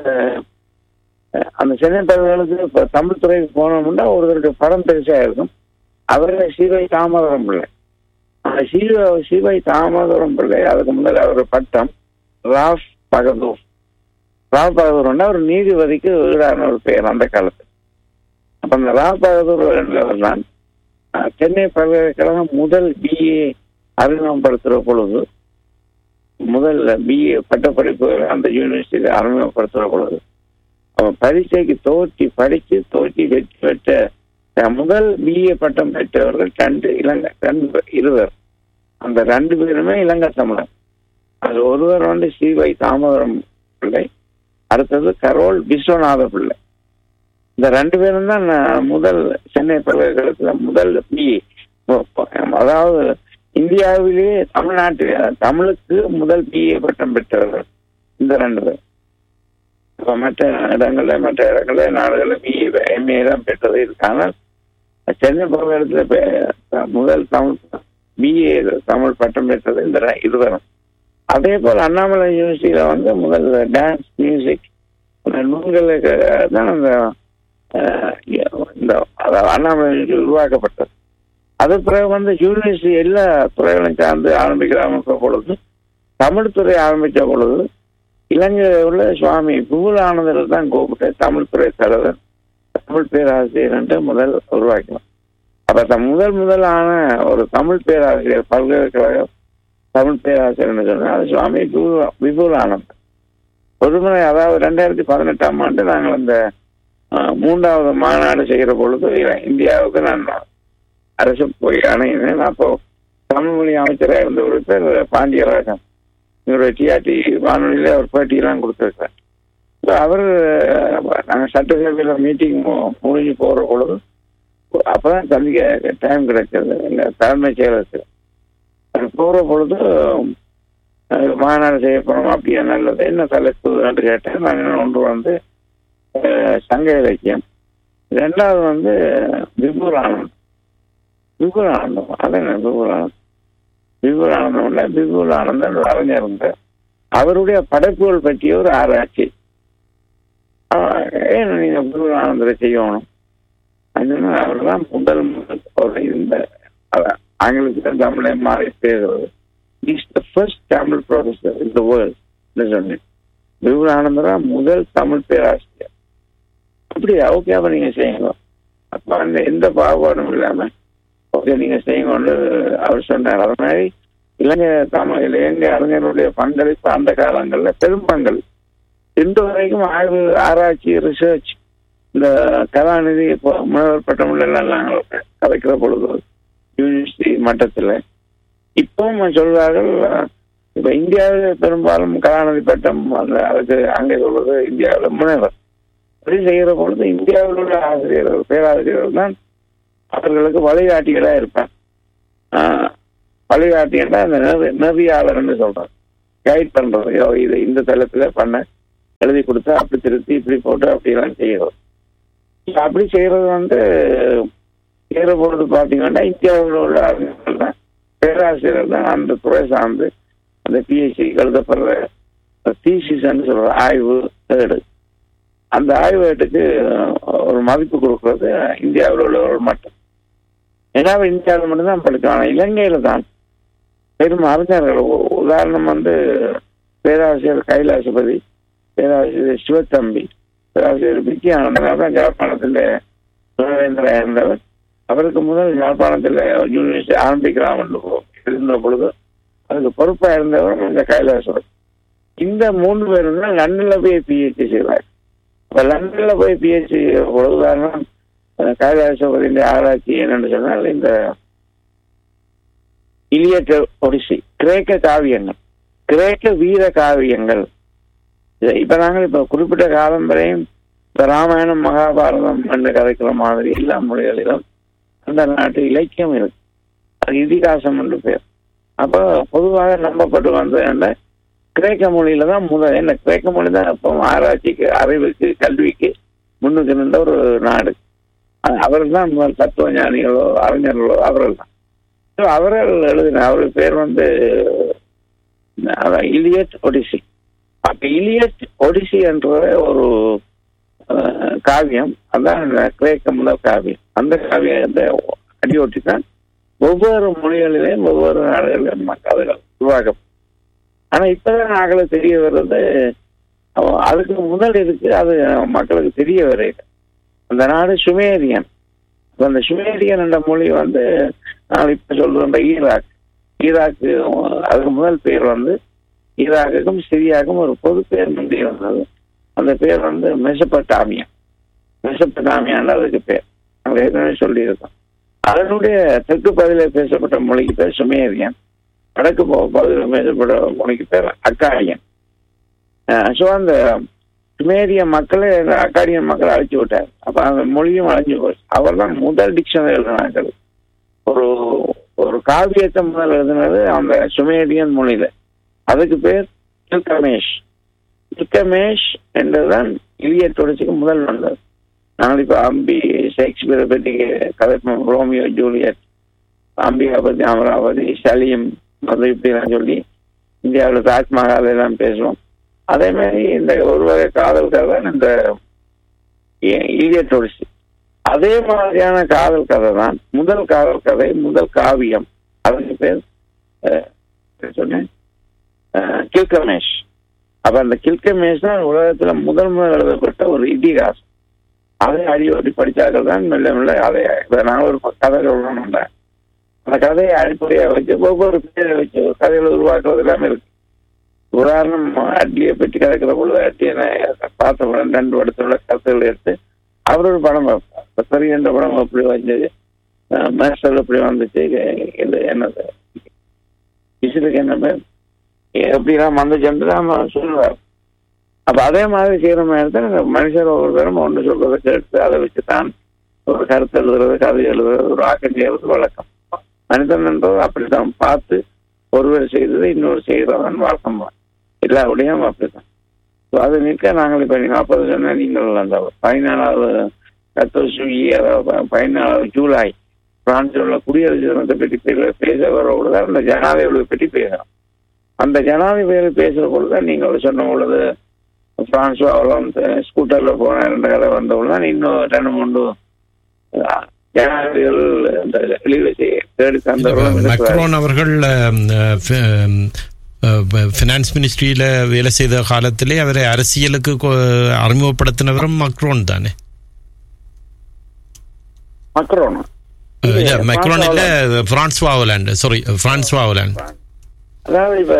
அந்த சென்னை பல்கலைக்கழகத்துக்கு இப்போ தமிழ் துறைக்கு போனோம்னா ஒருத்தருடைய படம் பெருசாக இருக்கும் அவர்கள் சீவை தாமோதரம் பிள்ளை அந்த சீவ சிவை தாமோதரம் பிள்ளை அதுக்கு முதல்ல அவர் பட்டம் ராஃப் பகதூர் ராவ் பகதூர்னா ஒரு நீதிபதிக்கு ஈடான ஒரு பெயர் அந்த காலத்தில் அப்ப அந்த ராவ் பகதூர் என்றவர் தான் சென்னை பல்கலைக்கழகம் முதல் பிஏ அறிமுகப்படுத்துகிற பொழுது முதல் பிஏ பட்டப்படிப்பு அந்த யூனிவர்சிட்டியில் அறிமுகப்படுத்துகிற பொழுது அவன் பரீட்சைக்கு தோற்றி படித்து தோற்றி வெற்றி பெற்ற முதல் பிஏ பட்டம் பெற்றவர்கள் ரெண்டு இலங்கை ரெண்டு இருவர் அந்த ரெண்டு பேருமே இலங்கை தமிழர் அது ஒருவர் வந்து ஸ்ரீவை தாமோதரம் பிள்ளை அடுத்தது கரோல் விஸ்வநாத பிள்ளை இந்த ரெண்டு பேரும் தான் முதல் சென்னை பல்கலைக்கழகத்தில் முதல் பிஏ அதாவது இந்தியாவிலேயே தமிழ்நாட்டில் தமிழுக்கு முதல் பிஏ பட்டம் பெற்றவர்கள் இந்த ரெண்டு பேர் இப்போ மற்ற இடங்களில் மற்ற இடங்களில் நாடுகளில் பிஏ எம்ஏ தான் பெற்றது இருக்காங்க சென்னை பல்கலைக்கழகத்தில் முதல் தமிழ் பிஏ தமிழ் பட்டம் பெற்றது இந்த இருவரும் அதே போல் அண்ணாமலை யூனிவர்சிட்டியில வந்து முதல் டான்ஸ் மியூசிக் நூல்களுக்கு தான் அந்த இந்த அண்ணாமலை யூனிவர்சிட்டி உருவாக்கப்பட்டது அது பிறகு வந்து யூனிவர்சிட்டி எல்லா துறைகளையும் சார்ந்து ஆரம்பிக்கிற பொழுது தமிழ் துறை ஆரம்பித்த பொழுது இலங்கையில் உள்ள சுவாமி புகழானந்தர் தான் கூப்பிட்டு தமிழ் துறை தலைவர் தமிழ் பேராசிரியர் என்று முதல் உருவாக்கினார் அப்ப முதல் முதலான ஒரு தமிழ் பேராசிரியர் பல்கலைக்கழகம் தமிழ் பேராசிரியர் சொன்னால் அது சுவாமி விபுல் ஆனந்த் ஒருமுறை அதாவது ரெண்டாயிரத்தி பதினெட்டாம் ஆண்டு நாங்கள் அந்த மூன்றாவது மாநாடு செய்கிற பொழுது இந்தியாவுக்கு நான் அரசு போய் அணையினேன் அப்போ தமிழ் மொழி அமைச்சராக இருந்த ஒரு பேர் பாண்டியராஜன் இவருடைய டிஆர்டி வானொலியில அவர் பேட்டியெல்லாம் கொடுத்துருக்கார் அவர் நாங்கள் சட்டசபையில் மீட்டிங் முடிஞ்சு போகிற பொழுது அப்போதான் சந்திக்க டைம் கிடைச்சது எங்கள் தலைமை செயலருக்கு போகிற பொழுது மாநாடு செய்ய போகிறோம் அப்படியே நல்லது என்ன தலைப்பு என்று கேட்டேன் நான் ஒன்று வந்து சங்க இலக்கியம் ரெண்டாவது வந்து விபூர் ஆனந்தம் விபூர் ஆனந்தம் அதான் விபூர் ஆனந்தம் விபூர் ஆனந்தம் இல்லை விபூர் ஆனந்தம் ஒரு அறிஞர் இருந்தார் அவருடைய படைப்புகள் பற்றிய ஒரு ஆராய்ச்சி ஏன் நீங்க விபூர் ஆனந்தரை செய்யணும் அவர் தான் முதல் முதல் ஒரு இந்த ஆங்கிலத்தில் தமிழை மாறி பேசுறது is the first Tamil professor in the world சொன்னேன் விபுலானந்தரா முதல் தமிழ் பேராசிரியர் அப்படியா ஓகே அப்ப நீங்க செய்யுங்க அப்ப அந்த எந்த பாகுபாடும் இல்லாம ஓகே நீங்க செய்யுங்கன்னு அவர் சொன்னார் அது மாதிரி இலங்கை தமிழ் இலங்கை அறிஞருடைய பங்களிப்பு அந்த காலங்கள்ல பெரும் பங்களிப்பு இன்று வரைக்கும் ஆய்வு ஆராய்ச்சி ரிசர்ச் இந்த கலாநிதி முனைவர் பட்டம் எல்லாம் நாங்கள் கலைக்கிற பொழுது யூனிவர்சிட்டி மட்டத்தில் இப்பவும் சொல்வார்கள் இப்ப இந்தியாவில் பெரும்பாலும் கலாநிதி பட்டம் அந்த அதுக்கு அங்கே சொல்வது இந்தியாவில் முனைவர் அப்படி செய்கிற பொழுது இந்தியாவில் உள்ள ஆசிரியர்கள் பேராசிரியர்கள் தான் அவர்களுக்கு வழிகாட்டிகளா இருப்பார் வழிகாட்டின்னா அந்த நெறி நெறியாளர்னு சொல்றேன் கைட் பண்றது யோ, இது இந்த தளத்துல பண்ண எழுதி கொடுத்தா அப்படி திருத்தி இப்படி போட்டு அப்படிலாம் செய்யறது இப்ப அப்படி செய்யறது வந்து செய்யற பொழுது பாத்தீங்கன்னா இந்தியாவில் உள்ள அறிஞர்கள் தான் பேராசிரியர் தான் அந்த துறை சார்ந்து அந்த பிஹெச்டி எழுதப்படுற தீசிஸ்ன்னு சொல்ற ஆய்வு ஏடு அந்த ஆய்வு ஏட்டுக்கு ஒரு மதிப்பு கொடுக்கறது இந்தியாவில் உள்ளவர்கள் மட்டும் ஏன்னா இந்தியாவில் மட்டும்தான் படிக்கும் ஆனால் இலங்கையில தான் பெரும் அறிஞர்கள் உ- உதாரணம் வந்து பேராசிரியர் கைலாசபதி பேராசிரியர் சிவத்தம்பி பேராசிரியர் விக்கி ஆனந்தனார் தான் யாழ்ப்பாணத்தில் துணைவேந்தராக இருந்தவர் அவருக்கு முதல் யாழ்ப்பாணத்தில் யூனிவர்சிட்டி ஆரம்பிக்கலாம் என்று இருந்த பொழுது அதுக்கு பொறுப்பாக இருந்தவர் இந்த கைலாசபதி இந்த மூன்று பேரும் தான் லண்டனில் போய் பிஹெச்டி செய்வார் இப்போ லண்டனில் போய் பிஹெச்டி ஒரு உதாரணம் அஹ், கைலாசபதியின் ஆராய்ச்சி என்னன்னு சொன்னால் இந்த இலியட் ஒடிசி கிரேக்க காவியங்கள் கிரேக்க வீர காவியங்கள் இது இப்ப நாங்கள் இப்ப குறிப்பிட்ட காலம் வரையும் இப்ப ராமாயணம் மகாபாரதம் என்று கதைக்கிற மாதிரி எல்லா மொழிகளிலும் அந்த நாட்டு இலக்கியம் இருக்கு அது இதிகாசம் என்று பேர் அப்போ பொதுவாக நம்பப்பட்டு வந்த கிரேக்க மொழியில தான் முதல் என்ன கிரேக்க மொழி தான் இப்போ ஆராய்ச்சிக்கு அறிவுக்கு கல்விக்கு முன்னுக்கு நின்ற ஒரு நாடு அவர்கள் தான் முதல் தத்துவ ஞானிகளோ அறிஞர்களோ அவர்கள் தான் So, அவர்கள் எழுதின அவர் பேர் வந்து அதான் இலியட் ஒடிசி அப்ப இலியட் ஒடிசி என்ற ஒரு அஹ், காவியம் அதான் இந்த கிரேக்க முதல் காவியம் அந்த காவியத்தை அடியொட்டி தான் ஒவ்வொரு மொழிகளிலேயும் ஒவ்வொரு நாடுகளிலும் கதைகள் உருவாக்கப்படும் ஆனா இப்பதான் நாங்களுக்கு தெரிய வர்றது அவ- அதுக்கு முதல் இருக்கு அது மக்களுக்கு தெரிய வரையில அந்த நாடு சுமேரியன் அப்ப அந்த சுமேரியன் என்ற மொழி வந்து நான் இப்ப சொல்ற ஈராக் ஈராக்கு அதுக்கு முதல் பேர் வந்து ஈராக்குக்கும் சிரியாவுக்கும் ஒரு பொது பேர் முந்தி இருந்தது அந்த பேர் வந்து மெசப்பட்டாமியா மெசப்பட்டாமியான்னு அதுக்கு பேர் நாங்கள் ஏற்கனவே சொல்லியிருக்கோம் அதனுடைய தெற்கு பகுதியில் பேசப்பட்ட மொழிக்கு பேர் சுமேரியன் வடக்கு ப- பகுதியில் பேசப்பட்ட மொழிக்கு பேர் அக்காடியன் ஸோ அந்த சுமேரிய மக்களை அந்த அக்காடியன் மக்களை அழிச்சு விட்டார் அப்ப அந்த மொழியும் அழிஞ்சு போச்சு அவர் தான் முதல் டிக்ஷனரி எழுதினார்கள் ஒரு ஒரு காவியத்தை முதல் எழுதினது அந்த சுமேரியன் மொழியில அதுக்கு பேர் இல்கமேஷ் இல்கமேஷ் என்றுதான் இலிய தொடர்ச்சிக்கு முதல் வந்தது நாங்கள் இப்ப அம்பி ஷேக்ஸ்பியரை பற்றி கதைப்போம் ரோமியோ ஜூலியட் அம்பிகா பத்தி அமராவதி சலீம் அது இப்படிலாம் சொல்லி இந்தியாவில் தாஜ்மஹால் எல்லாம் பேசுவோம் அதே மாதிரி இந்த ஒரு வகை காதல் கதை இந்த இலிய தொடர்ச்சி அதே மாதிரியான காதல் கதை தான் முதல் காதல் கதை முதல் காவியம் அதுக்கு பேர் அஹ், பேர் சொன்னேன் அஹ், கில்கமேஷ் அப்ப அந்த கில்கமேஷ் தான் உலகத்துல முதல் முதல் எழுதப்பட்ட ஒரு இதிகாசம் அதை அடியோடி படித்தார்கள் தான் மெல்ல மெல்ல அதை இப்ப நான் ஒரு கதை சொல்லணும் அந்த கதையை அடிப்படையாக வச்சு ஒவ்வொரு பேரை வச்சு ஒரு கதைகளை உருவாக்குறது எல்லாமே இருக்கு உதாரணம் அட்லியை பற்றி கதைக்கிற பொழுது அட்லியை நான் பார்த்த படம் ரெண்டு படத்தோட கதைகள் எடுத்து அவர் ஒரு படம் பார்ப்பார் சரி என்ற படம் எப்படி வந்தது மேஸ்டர் எப்படி வந்துச்சு இது என்னது இசுக்கு என்ன பேர் எப்படிலாம் வந்துச்சுன்னு தான் சொல்லுவார் அப்ப அதே மாதிரி செய்யற மாதிரி மனுஷர் ஒவ்வொரு பேரும் ஒன்று சொல்றதை கேட்டு அதை வச்சு தான் ஒரு கருத்து எழுதுறது கதை எழுதுறது ஒரு ஆக்கம் செய்யறது வழக்கம் மனிதன் என்றது அப்படித்தான் பார்த்து ஒருவர் செய்தது இன்னொரு செய்கிறவன் வழக்கம் தான் எல்லா விடையும் அப்படித்தான் ஸோ அது நிற்க நாங்கள் இப்போ நாற்பது சொன்ன நீங்கள் அந்த பதினாலாவது கத்தோசுகி அதாவது பதினாலாவது ஜூலை பிரான்சில் உள்ள குடியரசு தினத்தை பற்றி பேச பேச வரவொழுது தான் அந்த ஜனாதிபதியை பற்றி பேசுகிறோம் அந்த ஜனாதிபதி பேசுகிற பொழுது தான் நீங்கள் சொன்ன பொழுது பிரான்ஸ் அவளும் ஸ்கூட்டர்ல போன ரெண்டு கதை வந்த பொழுது தான் இன்னும் ரெண்டு மூணு அஹ், ஜனாதிபதிகள் இந்த வெளியில செய்ய தேடி தந்தவர்களும் இருக்கிறார்கள். மக்ரோன் அவர்கள் ஃபினான்ஸ் மினிஸ்ட்ரியில வேலை செய்த காலத்திலே அவரை அரசியலுக்கு கொ- அறிமுகப்படுத்தினவரும் மக்ரோன் தானே மக்ரோனா அஹ், இல்ல மக்ரோன் இல்ல François Hollande sorry François Hollande அதாவது இப்ப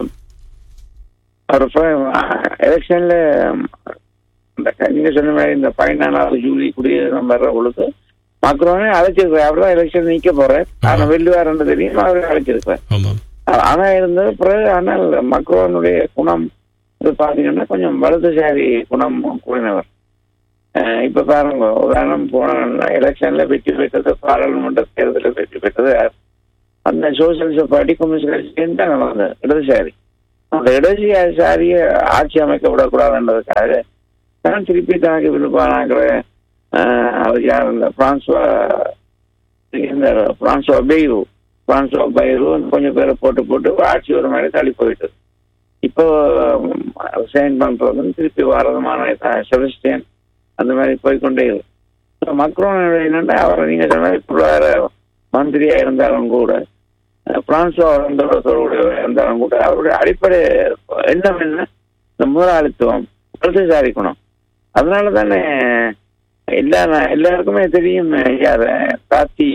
ஒரு எலெக்ஷன்ல இந்த க- நீங்க சொன்ன மாதிரி இந்த பதினாலாவது ஜூலி குடியரசு வர்ற பொழுது மக்ரோனே அழைச்சிருக்கிறார் அவர் தான் எலெக்ஷன் நிக்க போறார் ஆனா வெல்லுவாருன்னு தெரியும் அவர் அழைச்சிருக்கிறார் ஆமாம் ஆனா இருந்தது பிறகு ஆனால் மக்ரோனுடைய குணம் இது பாத்தீங்கன்னா கொஞ்சம் வலதுசாரி குணம் கூடினவர் அஹ் இப்ப பாருங்க உதாரணம் போன எலெக்ஷன்ல வெற்றி பெற்றது பாராளுமன்ற தேர்தலில் வெற்றி பெற்றது யார்? அந்த சோசியலிச பார்ட்டி கம்யூனிஸ்ட் கட்சி சேர்ந்து தான் நடந்தது இடதுசாரி அந்த இடதுசாரியை ஆட்சி அமைக்க விடக்கூடாதுன்றதுக்காக தான் திருப்பி தனக்கு விருப்பானாங்கிற அவர் யார் இந்த பிரான்சுவா இந்த பிரான்சுவா பெய்ரு பிரான்சுவா பைரு கொஞ்சம் பேரை போட்டு போட்டு ஆட்சி ஒரு மாதிரி தள்ளி போயிட்டு இப்போ சைன் பண்றது திருப்பி வரதுமான செபஸ்டியன் அந்த மாதிரி போய்கொண்டே இருக்கு மக்ரோன் என்னன்னா அவர் நீங்க சொன்ன இப்போ வேற மந்திரியா இருந்தாலும் கூட பிரான்சோ இருந்தாலும் கூட அவருடைய அடிப்படை எண்ணம் என்ன இந்த முதலாளித்துவம் வலதுசாரிக்கணும் அதனால தானே எல்லா எல்லாருக்குமே தெரியும் யார் காத்தி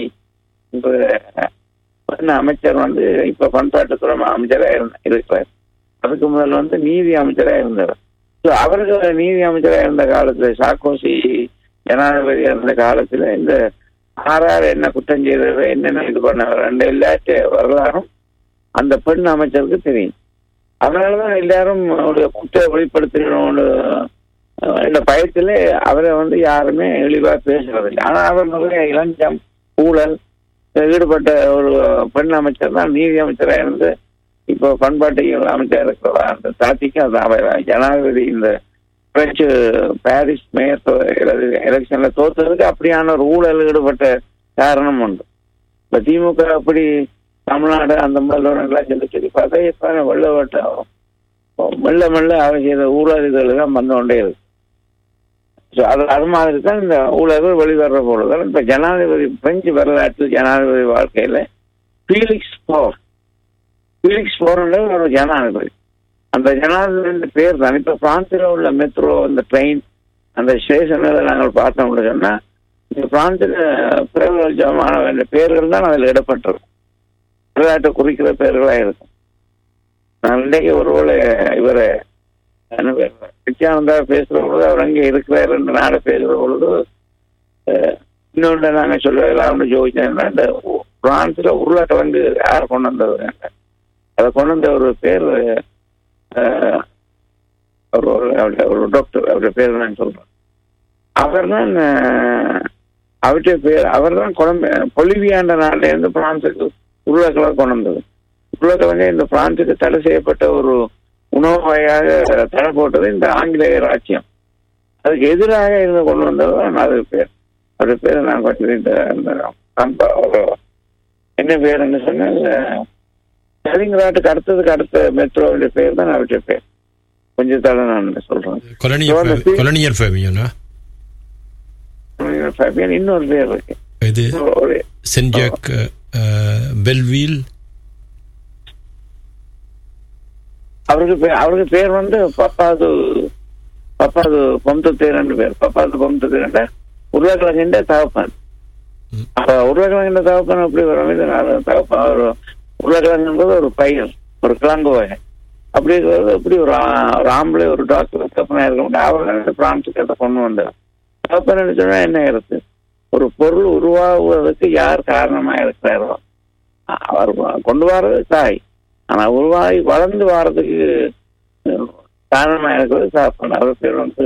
இப்போ அமைச்சர் வந்து இப்ப பண்பாட்டுத்துறை அமைச்சராக இருக்கிறார் அதுக்கு முதல் வந்து நீதி அமைச்சராக இருந்தவர் ஸோ அவருக்கு நீதி அமைச்சராக இருந்த காலத்துல சாக்கோசி ஜனாதிபதியாக இருந்த காலத்துல இந்த ஆறாறு என்ன குற்றம் செய்தவர் என்னென்ன இது பண்ணவர் ரெண்டு எல்லாத்த வரலாறும் அந்த பெண் அமைச்சருக்கு தெரியும் அதனாலதான் எல்லாரும் அவருடைய குற்ற வெளிப்படுத்தணும்னு இந்த பயத்துல அவரை வந்து யாருமே இழிவா பேசுறதில்லை ஆனா அவர் நிறைய இளஞ்சம் ஊழல் ஈடுபட்ட ஒரு பெண் அமைச்சர் தான் நீதி அமைச்சராக இருந்து இப்போ பண்பாட்டியல் அமைச்சர் இருக்கிறதா அந்த தாத்திக்கு அது அவர் ஜனாதிபதி இந்த பிரெஞ்சு பாரிஸ் மேயர் எலெக்ஷன்ல தோத்ததுக்கு அப்படியான ஒரு ஊழல் ஈடுபட்ட காரணம் உண்டு இப்ப திமுக அப்படி தமிழ்நாடு அந்த முதல்வரெல்லாம் சொல்லி சொல்லி பார்த்தா இப்ப வெள்ள வட்டம் மெல்ல மெல்ல அவர் செய்த ஊழல் இதுகள் தான் வந்து கொண்டே இருக்கு ஸோ அது அது மாதிரி தான் இந்த ஊழல்கள் வெளிவர்ற பொழுது இப்ப ஜனாதிபதி பிரெஞ்சு வரலாற்று ஜனாதிபதி வாழ்க்கையில ஃபீலிக்ஸ் போர் ஃபீலிக்ஸ் போர்ன்றது ஒரு ஜனாதிபதி அந்த ஜனாதிபதி பேர் தான் இப்ப பிரான்சில் உள்ள மெட்ரோ அந்த ட்ரெயின் அந்த ஸ்டேஷனில் நாங்கள் பார்த்தோம்னு சொன்னா இந்த பிரான்சில் பிரபலமான வேண்டிய பேர்கள் தான் அதில் இடப்பட்டிருக்கும் வரலாற்றை குறிக்கிற பேர்களாக இருக்கும் நான் இன்றைக்கு ஒருவேளை இவரை நித்யானந்தா பேசுற பொழுது அவர் அங்கே இருக்கிறார் ரெண்டு நாடு பேசுற பொழுது இன்னொன்று நாங்க சொல்லலாம்னு ஜோதிச்சேன் இந்த பிரான்ஸ்ல உருளைக்கிழங்கு யார் கொண்டு வந்தது அதை கொண்டு வந்த ஒரு பேர் ஒரு ஒரு டாக்டர் அவருடைய பேர் நான் சொல்றேன் அவர் தான் அவருடைய பேர் அவர் தான் குழம்பு பொலிவியாண்ட நாட்டில இருந்து பிரான்சுக்கு உருளைக்கிழங்கு கொண்டு வந்தது உருளைக்கிழங்கு இந்த பிரான்சுக்கு தடை செய்யப்பட்ட ஒரு உணவு வகையாக தடை போட்டது இந்த ஆங்கிலேய ராஜ்யம் அதுக்கு எதிராக இருந்து கொண்டு வந்தது தான் அது பேர் அவருடைய பேரை நான் கொஞ்சம் என்ன பேருன்னு சொன்னால் கலிங்கராட்டுக்கு அடுத்ததுக்கு அடுத்த மெட்ரோவுடைய பேர் தான் அவருடைய பேர் கொஞ்சம் தலை நான் சொல்றேன் கொலனியர் ஃபேமியனா இன்னொரு பேர் இருக்கு இது சென்ட் ஜாக் பெல்வீல் அவருக்கு அவருக்கு பேர் வந்து பப்பாது பப்பாது பொம்து தேரண்டு பேர் பப்பாது பொம்து தேரண்ட உருளைக்கிழங்கின்ற தகப்பன் அப்ப உருளைக்கிழங்கின்ற தகப்பன் அப்படி வர தகப்பன் ஒரு உருளைக்கிழங்குன்றது ஒரு பயிர் ஒரு கிழங்கு வகை அப்படி இருக்கிறது இப்படி ஒரு ஒரு ஆம்பளை ஒரு டாக்டர் தகப்பனா இருக்க அவர் பிரான்ஸுக்கு அதை கொண்டு வந்தார் தகப்பன் சொன்னா என்ன இருக்கு ஒரு பொருள் உருவாகுவதற்கு யார் காரணமா இருக்கிறாரோ அவர் கொண்டு வர்றது தாய் ஆனா உருவாகி வளர்ந்து வர்றதுக்கு காரணமா இருக்கிறது சாப்பிடணும் அவர் பேர் வந்து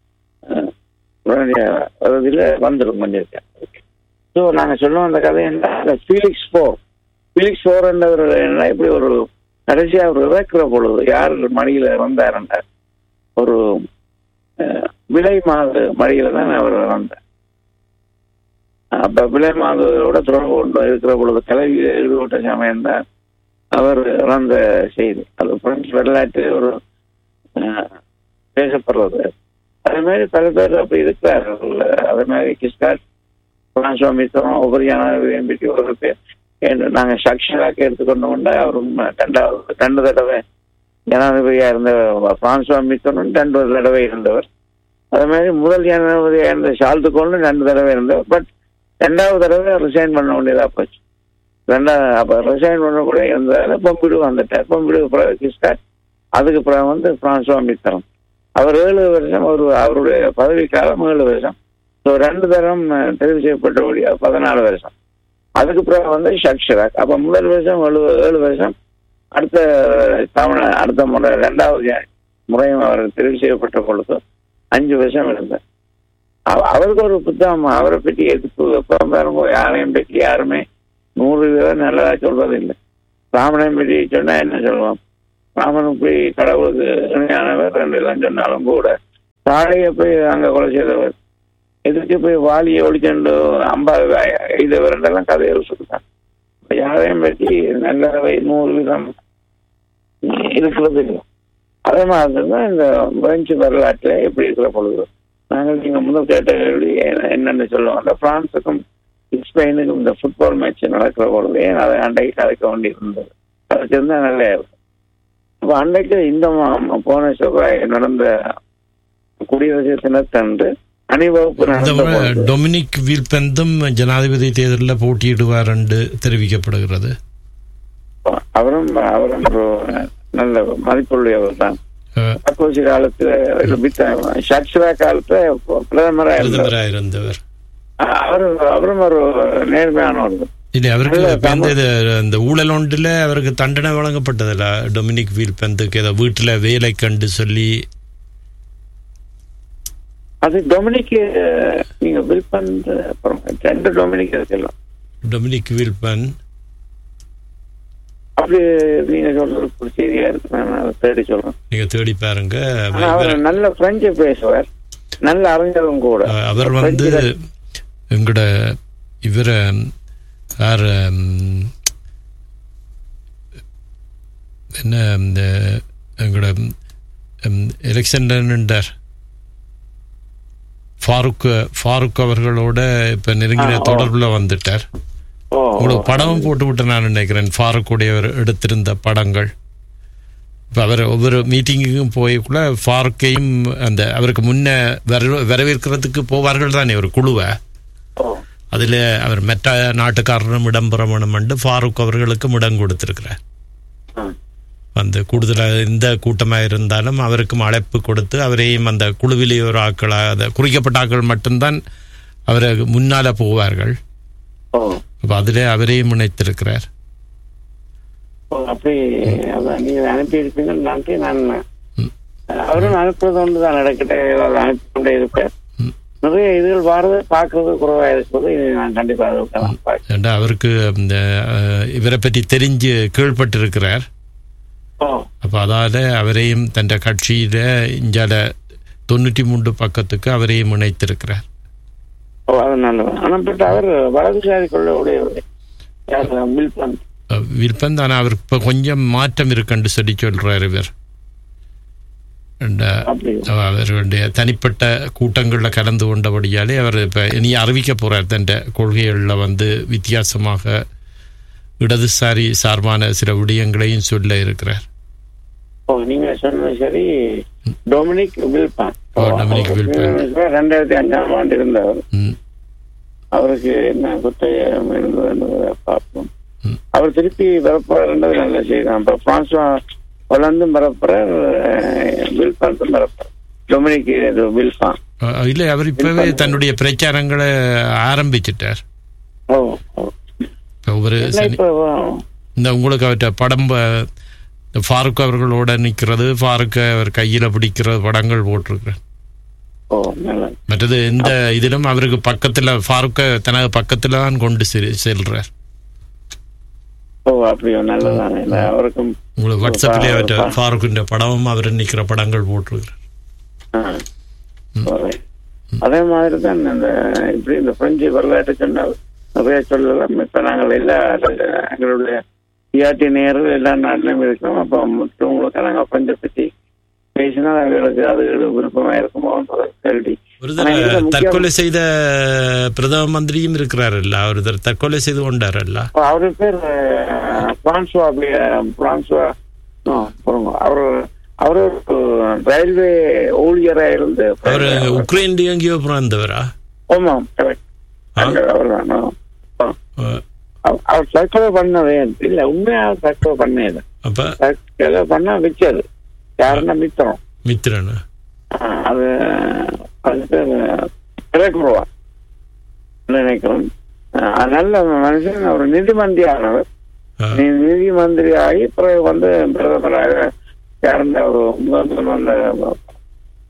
இதில் வந்துடும் பண்ணியிருக்கேன் ஸோ நாங்கள் சொல்லுவோம் அந்த கதை என்ன ஃபீலிக்ஸ் ஃபோர் ஃபீலிக்ஸ் ஃபோர் என்றவர் என்ன இப்படி ஒரு கடைசியாக அவர் இறக்குற பொழுது யார் மடியில் இறந்தாருன்றார் ஒரு விலை மாது மடியில தான் அவர் இறந்தார் அப்ப விலை மாதோட தொடர்பு கொண்டு இருக்கிற பொழுது கலவி ஈடுபட்ட சமயம் தான் அவர் இறந்த செய்தி அது பிரெஞ்சு வரலாற்று ஒரு பேசப்படுறது அதே மாதிரி பல பேர் அப்படி இருக்கிறார் அதே மாதிரி கிஸ்காட் சுவாமித்துவம் ஒவ்வொரு ஜனாதிபதியும் பற்றி ஒரு பேர் நாங்கள் சக்ஷராக எடுத்துக்கொண்டோம்னா அவர் ரெண்டாவது ரெண்டு தடவை ஜனாதிபதியா இருந்த பிரான்ஸ் சுவாமித்துவம் ரெண்டு தடவை இருந்தவர் அதே மாதிரி முதல் ஜனாதிபதியா இருந்த ஷால்துக்கோன்னு ரெண்டு தடவை இருந்தவர் பட் ரெண்டாவது தடவை ரிசைன் பண்ண வேண்டியதா போச்சு ரெண்டாவது அப்ப ரிசைன் பண்ண கூட இருந்ததால பொம்பிடு வந்துட்டார் பொம்பிடு பிறகு கிஸ்காட் அதுக்கு பிறகு வந்து பிரான்சுவா மித்திரம் அவர் ஏழு வருஷம் ஒரு அவருடைய பதவி காலம் ஏழு வருஷம் ஸோ ரெண்டு தரம் தெரிவு செய்யப்பட்டபடியா பதினாலு வருஷம் அதுக்கு பிறகு வந்து ஷக்ஷராக் அப்ப முதல் வருஷம் ஏழு ஏழு வருஷம் அடுத்த தமிழ் அடுத்த முறை ரெண்டாவது முறையும் அவர் தெரிவு செய்யப்பட்ட பொழுது அஞ்சு வருஷம் இருந்தார் அவருக்கு ஒரு புத்தகம் அவரை பற்றி எதிர்ப்பு பாருங்க யாரையும் பற்றி யாருமே நூறு வீதம் நல்லதா சொல்றது இல்லை ராமனை பற்றி சொன்னா என்ன சொல்லுவோம் ராமன் போய் கடவுளுக்கு இணையானவர் ரெண்டு எல்லாம் சொன்னாலும் கூட தாழைய போய் அங்க கொலை செய்தவர் எதுக்கு போய் வாலியை ஒழிச்சண்டு ஐம்பது இதவர் எல்லாம் கதைகள் சொல்லுதான் யாரையும் பற்றி நல்லவை நூறு விதம் இருக்கிறது இல்லை அதே மாதிரி தான் இந்த பிரெஞ்சு வரலாற்றில் எப்படி இருக்கிற பொழுது நாங்கள் நீங்க முதல் கேட்ட கேள்வி என்ன- என்னன்னு சொல்லுவோம் அந்த பிரான்ஸுக்கும் ஸ்பெயினுக்கும் இந்த ஃபுட்பால் மேட்ச் நடக்கிற பொழுது ஏன் அதை அன்றைக்கு கலைக்க வேண்டியிருந்தது கலைச்சிருந்தா நல்லா இருக்கும் அப்போ அன்றைக்கு இந்த மா- போன செவ்வாய் நடந்த குடியரசு தினத்தன்று அணிவகுப்பு இந்த நடந்த முறை பொழுது டொமினிக் வீல்பெந்தும் ஜனாதிபதி தேர்தலில் போட்டியிடுவார் என்று தெரிவிக்கப்படுகிறது அவரும் அவரும் ஒரு நல்ல மதிப்புள்ளவர் தான் அஹ், சார்க்கோசி காலத்துல ஷட்ஸ்ரா காலத்துல பிரதமராக இருந்தார் பிரதமராக இருந்தவர் அவரும் அவரும் ஒரு நேர்மையானவர் இல்லை அவருக்கு நல்ல இப்ப இந்த இது- இந்த ஊழல் ஒன்றில் அவருக்கு தண்டனை வழங்கப்பட்டதில்ல டொமினிக் வீல்பெந்துக்கு ஏதோ வீட்டில் வேலை கண்டு சொல்லி அது டொமினிக் நீங்க வில்பன் அப்புறம் ரெண்டு டொமினிக் இருக்கலாம் டொமினிக் வீல்பன் அப்படி நீங்க சொல்றது ஒரு செய்தியா இருக்கு நான் அதை தேடி சொல்றேன் நீங்க தேடி பாருங்க ஆனா அவர் நல்ல பிரெஞ்சு பேசுவார் நல்ல அறிஞரும் கூட அஹ், அவர் வந்து பிரெஞ்சுல- எங்கட இவர யார் ம், என்ன இந்த எங்கட எலெக்ஷன் நின்றார் ஃபாரூக் ஃபாரூக் அவர்களோட இப்ப நெருங்கின ஆ, ஓ. தொடர்புல வந்துட்டார் ஓ, உங்களுக்கு படமும் போட்டு விட்டு நான் நினைக்கிறேன் ஃபாரூக்குடையவர் எடுத்திருந்த படங்கள் இப்போ அவர் ஒவ்வொரு மீட்டிங்குக்கும் போய்க்குள்ள ஃபாரூக்கையும் அந்த அவருக்கு முன்ன வரவே வரவேற்கிறதுக்கு போவார்கள் தானே ஒரு குழுவை ஓ, அதில் அவர் மற்ற நாட்டுக்காரரும் இடம்பெறணும் என்று ஃபாரூக் அவர்களுக்கும் இடம் கொடுத்திருக்கிறார் ஆ. வந்து கூடுதலாக எந்த கூட்டமாக இருந்தாலும் அவருக்கும் அழைப்பு கொடுத்து அவரையும் அந்த குழுவிலே ஒரு ஆட்களாக அந்த குறிக்கப்பட்ட ஆட்கள் மட்டும்தான் அவரை முன்னால போவார்கள் ஓ, அப்போ அதில் அவரையும் இணைத்திருக்கிறார் ஓ, அப்படி அதான் நீங்க அனுப்பி இருப்பீங்க நன்றி நான் ம். அவரும் அனுப்புறது ஒன்று தான் நடக்கட்டே ஏதாவது அனுப்பி கொண்டே இருப்பேன் ம். நிறைய இதுகள் வாரது பார்க்கறது குறைவா இருக்குது இது நான் கண்டிப்பா அதை பார்க்கிறேன். ஏண்டா அவருக்கு இந்த அஹ், இவரை பற்றி தெரிஞ்சு கீழ்பட்டிருக்கிறார் ஓ அப்போ அதால் அவரையும் தன் கட்சியில் இஞ்சால தொண்ணூற்றி மூன்று பக்கத்துக்கு அவரையும் இணைத்திருக்கிறார் ஓ அது நல்லது ஆனா பட் அவர் வலதுசாரி கொள்ள உடையவர் யார் மில்பன் அஹ், விருப்பம் தானே அவருக்கு இப்போ கொஞ்சம் மாற்றம் இருக்குன்னு சொல்லி சொல்கிறார் இவர் அந்த அப்படி அவருடைய தனிப்பட்ட கூட்டங்களில் கலந்து கொண்டபடியாலே அவர் இப்போ இனி அறிவிக்க போகிறார் தன் கொள்கைகளில் வந்து வித்தியாசமாக இடதுசாரி சார்பான சில விடயங்களையும் சொல்ல இருக்கிறார் ஓ நீங்க சொன்னது சரி டொமினிக் வில்பான் ஓ, டொமினிக் வில்பான். ரெண்டாயிரத்தி அஞ்சாம் ஆண்டு இருந்தவர் ம் அவருக்கு என்ன குத்தகம் இருந்தது என்பதை பார்ப்போம் ம். அவர் திருப்பி வரப்போறது நல்ல செய்தி தான் இப்போ பிரான்சுவா ஹொலந்தும் வரப்போறார் வில்பான்ஸும் வரப்போறார் டொமினிக் இது வில்பான் அஹ் இல்லை அவர் இப்பவே தன்னுடைய பிரச்சாரங்களை ஆரம்பிச்சிட்டார் ஓ ஓ. இப்ப ஒவ்வொரு இல்ல, சனி இப்போ இந்த உங்களுக்கு அவற்ற படம் ப- இந்த ஃபாரூக் அவர்களோட நிற்கிறது ஃபாரூக் அவர் கையில் பிடிக்கிற படங்கள் போட்டிருக்கிறார் ஓ நல்லது மற்றது இந்த இதிலும் அவருக்கு பக்கத்தில் ஃபாரூக்கை தனது பக்கத்தில் தான் கொண்டு செல் செல்றார் ஓ அப்படியோ நல்லதானே இல்ல, அவருக்கும் உங்களுக்கு வாட்ஸ்அப்லேயே பா- அவற்ற பா- ஃபாரூக்கின் படமும் அவர் நிற்கிற படங்கள் போட்டிருக்கிறார் ஆ. சரி. அதே மாதிரி தான் இந்த இப்படி இந்த பிரெஞ்சு வரலாற்று சொன்னால் நிறைய சொல்லலாம் இப்ப நாங்கள் எல்லா எங்களுடைய டிஆர்டி நேரில் எல்லா நாட்டிலும் இருக்கோம் அப்போ மற்றவங்களுக்கு நாங்கள் பிரெஞ்சை பற்றி பேசினா அவர்களுக்கு அது விருப்பமா இருக்குமோன்ற கேள்வி ஒரு ஆனா இதுல தடவை முக்கியம்- தற்கொலை செய்த பிரதம மந்திரியும் இருக்கிறார்ல அவர் தடவை தற்கொலை செய்து கொண்டாரல்ல அப்ப அவரு பேர் அஹ், பிரான்சுவா பி- பிரான்சுவா ஆ, பாருங்க. அவரு அவரு ரயில்வே ஊழியரா இருந்து அவர் உக்ரைன் எங்கேயோ பிறந்தவரா ஆமாம் கரெக்ட் ஆ? அவர் தான் அஹ், அவர் தற்கொலை பண்ணதே இல்ல உண்மையா தற்கொலை பண்ணது அப்ப தற்கொலை பண்ண வச்சது யாருன்னா மித்திரம் மித்திரன் ஆ, அது அது பேர் திரைக்குருவா நினைக்கிறோம் ஆ, நல்ல மனுஷன் அவர் நிதி மந்திரி ஆனவர் அஹ், நீ நிதி மந்திரி ஆகி பிறகு வந்து பிரதமராக சேர்ந்த ஒரு முதல் வந்த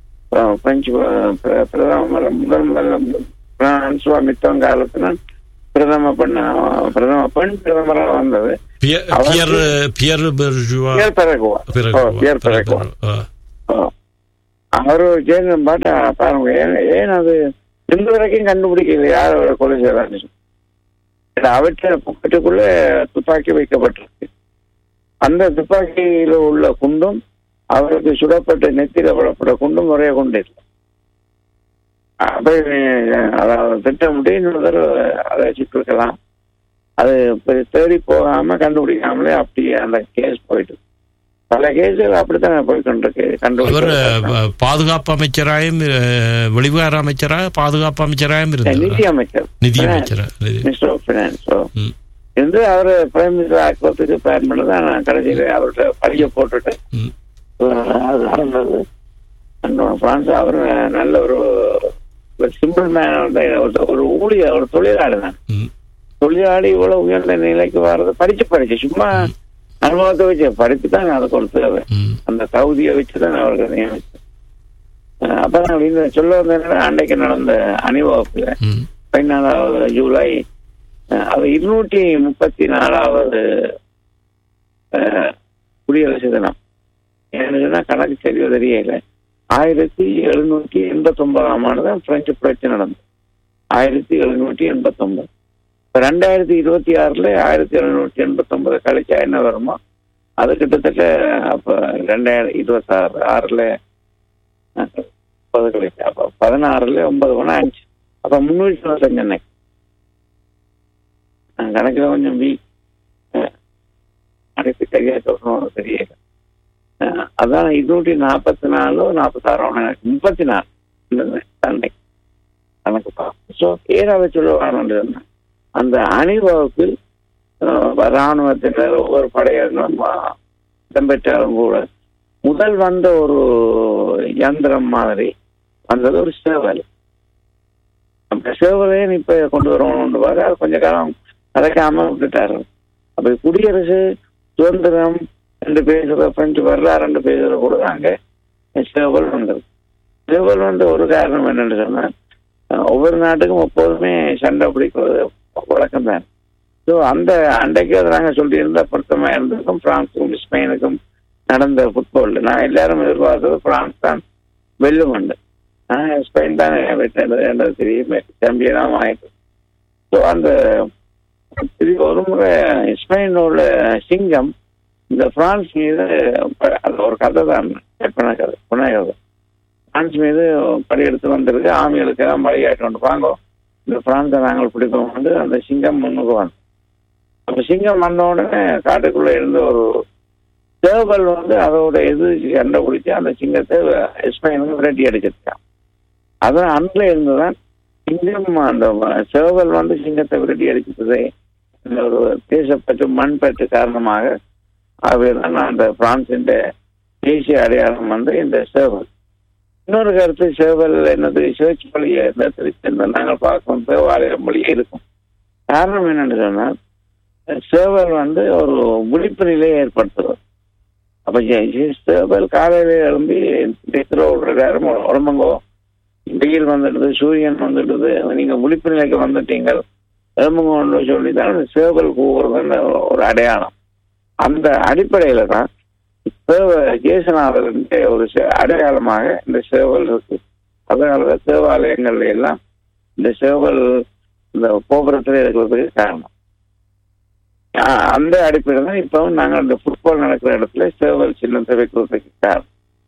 பிரெஞ்சு பிர- பிரதமர் முதல் முதல் பிரான்சுவா மித்தம் காலத்துல பிரதம பெண் பிரதம பெண் பிரதமராக வந்தது பியர் அவருக்கு- Pierre Pierre Beregovoy Pierre Beregovoy பிறகு ஓ, பியர் பெரகுவா ஆ. ஓ. அவரு ஜெயங்க பாட்டு பாருங்க ஏன் ஏன் அது இன்று வரைக்கும் கண்டுபிடிக்கல யார் அவரை கொலை செய்யறான்னு சொல்லி. ஏன்னா, அவற்றை பாக்கெட்டுக்குள்ள துப்பாக்கி வைக்கப்பட்டிருக்கு அந்த துப்பாக்கியில உள்ள குண்டும் அவருக்கு சுடப்பட்ட நெத்தியில விடப்பட்ட குண்டும் ஒரே குண்டு இல்லை அப்ப அஹ், அதாவது திட்டமிட்டு இன்னொரு தடவை அதை வச்சுருக்கலாம் அது இப்ப தேடி போகாம கண்டுபிடிக்காமலே அப்படியே அந்த கேஸ் போயிட்டு பல கேஸுகள் அப்படித்தான் போய் கொண்டிருக்கு அவர் கண்டுபிடிக்க அஹ், பாதுகாப்பு அமைச்சராயும் அஹ், வெளிவிவகார அமைச்சராக பாதுகாப்பு அமைச்சராயும் நிதி இருந்தார் அமைச்சர் நிதி அமைச்சரா நிதி மினிஸ்டர் ஆஃப் பினான்ஸ் ம். இருந்து அவர் பிரைம் மினிஸ்டர் ஆக்குவதற்கு பிளான் பண்ணதான் நான் கடைசியில் அவர்கிட்ட படிக்க போட்டுட்டேன் ம். அது நடந்தது அண்ணன் பிரான்ஸ் அவர் நல்ல ஒரு சிம்பிள் மேன் ஒரு ஊழியர் ஒரு தொழிலாளி தான் ம். தொழிலாளி இவ்வளவு உயர்ந்த நிலைக்கு வர்றது படிச்சு படிச்சு சும்மா அனுபவத்தை வச்சு படித்து தான் அதுக்கு ஒரு தேவை ம். அந்த தகுதியை வச்சு தான் அவருக்கு நியமிச்சேன் அஹ் அப்ப நான் இந்த சொல்ல வந்த என்னன்னா, அன்னைக்கு நடந்த அணிவகுப்புல ம். பதினாலாவது ஜூலை அஹ், அது இருநூற்றி முப்பத்தி நாலாவது அஹ், குடியரசு தினம் ஏன்னு சொன்னா கணக்கு சரியா தெரியல ஆயிரத்தி எழுநூற்றி எண்பத்தி ஒன்பதாம் ஆண்டு தான் பிரெஞ்சு புரட்சி நடந்தது ஆயிரத்தி எழுநூற்றி எண்பத்தி ஒன்பது இப்ப ரெண்டாயிரத்தி இருபத்தி ஆறுல ஆயிரத்தி எழுநூற்றி எண்பத்தி ஒன்பது கழிச்சா என்ன வருமோ அது கிட்டத்தட்ட அப்ப ரெண்டாயிரம் இருபத்தி ஆறு ஆறுல அஹ், முப்பது கழிச்சா அப்ப பதினாறுல ஒன்பது ஒன்று அஞ்சு அப்ப முன்னூற்றி இருபத்தஞ்சு அன்னைக்கு நான் கணக்குல கொஞ்சம் வீக் அனைத்து சரியா சொல்லணும் தெரியல அஹ் அதான் இருநூற்றி நாற்பத்தி நாலு நாற்பத்தாறு முப்பத்தி நாலு இந்த அன்னைக்கு கணக்கு பார்ப்போம் ஸோ ஏராவை சொல்லுவாங்க அந்த அணிவகுப்பில் அஹ், ராணுவத்தினர் ஒவ்வொரு படையினரும் அஹ், இடம்பெற்றாலும் கூட முதல் வந்த ஒரு யந்திரம் மாதிரி வந்தது ஒரு சேவல் அந்த சேவலையும் இப்ப கொண்டு வரணும்னு பாரு அது கொஞ்ச காலம் நடக்காம விட்டுட்டாரு அப்ப குடியரசு சுதந்திரம் ரெண்டு பேசுற பிரெஞ்சு வரலாறு ரெண்டு பேசுற கூட அங்க சேவல் வந்தது சேவல் வந்து ஒரு காரணம் என்னன்னு சொன்னா அஹ், ஒவ்வொரு நாட்டுக்கும் எப்போதுமே சண்டை பிடிக்கிறது வழக்கம் தான் ஸோ அந்த அன்றைக்கு அதை நாங்கள் சொல்லியிருந்தா பொருத்தமா இருந்திருக்கும் பிரான்ஸுக்கும் ஸ்பெயினுக்கும் நடந்த ஃபுட்பால் நான் எல்லாரும் எதிர்பார்த்தது பிரான்ஸ் தான் வெல்லும் உண்டு ஆஹ் ஸ்பெயின் தான் வெட்டது என்றது தெரியும் சாம்பியனாக ஆயிட்டு ஸோ அந்த திருப்பி ஒரு முறை ஸ்பெயினோட சிங்கம் இந்த பிரான்ஸ் மீது ப- அது ஒரு கதை தான் கற்பனை கதை புனை கதை பிரான்ஸ் மீது படையெடுத்து வந்திருக்கு ஆமிகளுக்கு எல்லாம் வழிகாட்டு கொண்டு வாங்கோ இந்த பிரான்ஸை நாங்கள் பிடிப்போம் வந்து அந்த சிங்கம் முன்னுக்கு வந்து அப்ப சிங்கம் வந்த உடனே காட்டுக்குள்ள இருந்த ஒரு சேவல் வந்து அதோட எது கண்டுபிடிச்சு அந்த சிங்கத்தை ஸ்பெயினுக்கு விரட்டி அடிச்சிருக்கான் அதான் அன்றில் இருந்துதான் சிங்கம் அந்த சேவல் வந்து சிங்கத்தை விரட்டி அடிச்சது இந்த ஒரு தேசப்பற்று மண்பற்று காரணமாக ஆகவேதான் அந்த பிரான்சின் தேசிய அடையாளம் வந்து இந்த சேவல் இன்னொரு கருத்து சேவல் என்னது சேர்ச் மொழியை இந்த திருச்செந்த நாங்கள் பார்க்கும் தேவாலயம் மொழியே இருக்கும் காரணம் என்னன்னு சொன்னால் சேவல் வந்து ஒரு விழிப்பு நிலையை ஏற்படுத்துவது அப்ப ஜெ- ஜெ- சேவல் காலையில எழும்பி நித்திர விடுறாரு உடம்புங்கோ வெயில் வந்துடுது சூரியன் வந்துடுது நீங்க விழிப்பு நிலைக்கு வந்துட்டீங்க எலும்புங்கன்னு சொல்லி தான் அந்த சேவல் கூவுறதுன்னு ஒரு அடையாளம் அந்த அடிப்படையில தான் சேவ ஜேசநாதன் ஒரு சே- அடையாளமாக இந்த சேவல் இருக்கு அதனாலதான் தேவாலயங்கள்ல எல்லாம் இந்த சேவல் இந்த கோபுரத்துல இருக்கிறதுக்கு காரணம் ஆஹ் அந்த அடிப்படையில் தான் இப்பவும் நாங்கள் அந்த ஃபுட்பால் நடக்கிற இடத்துல சேவல் சின்னத்தை வைக்கிறதுக்கு காரணம்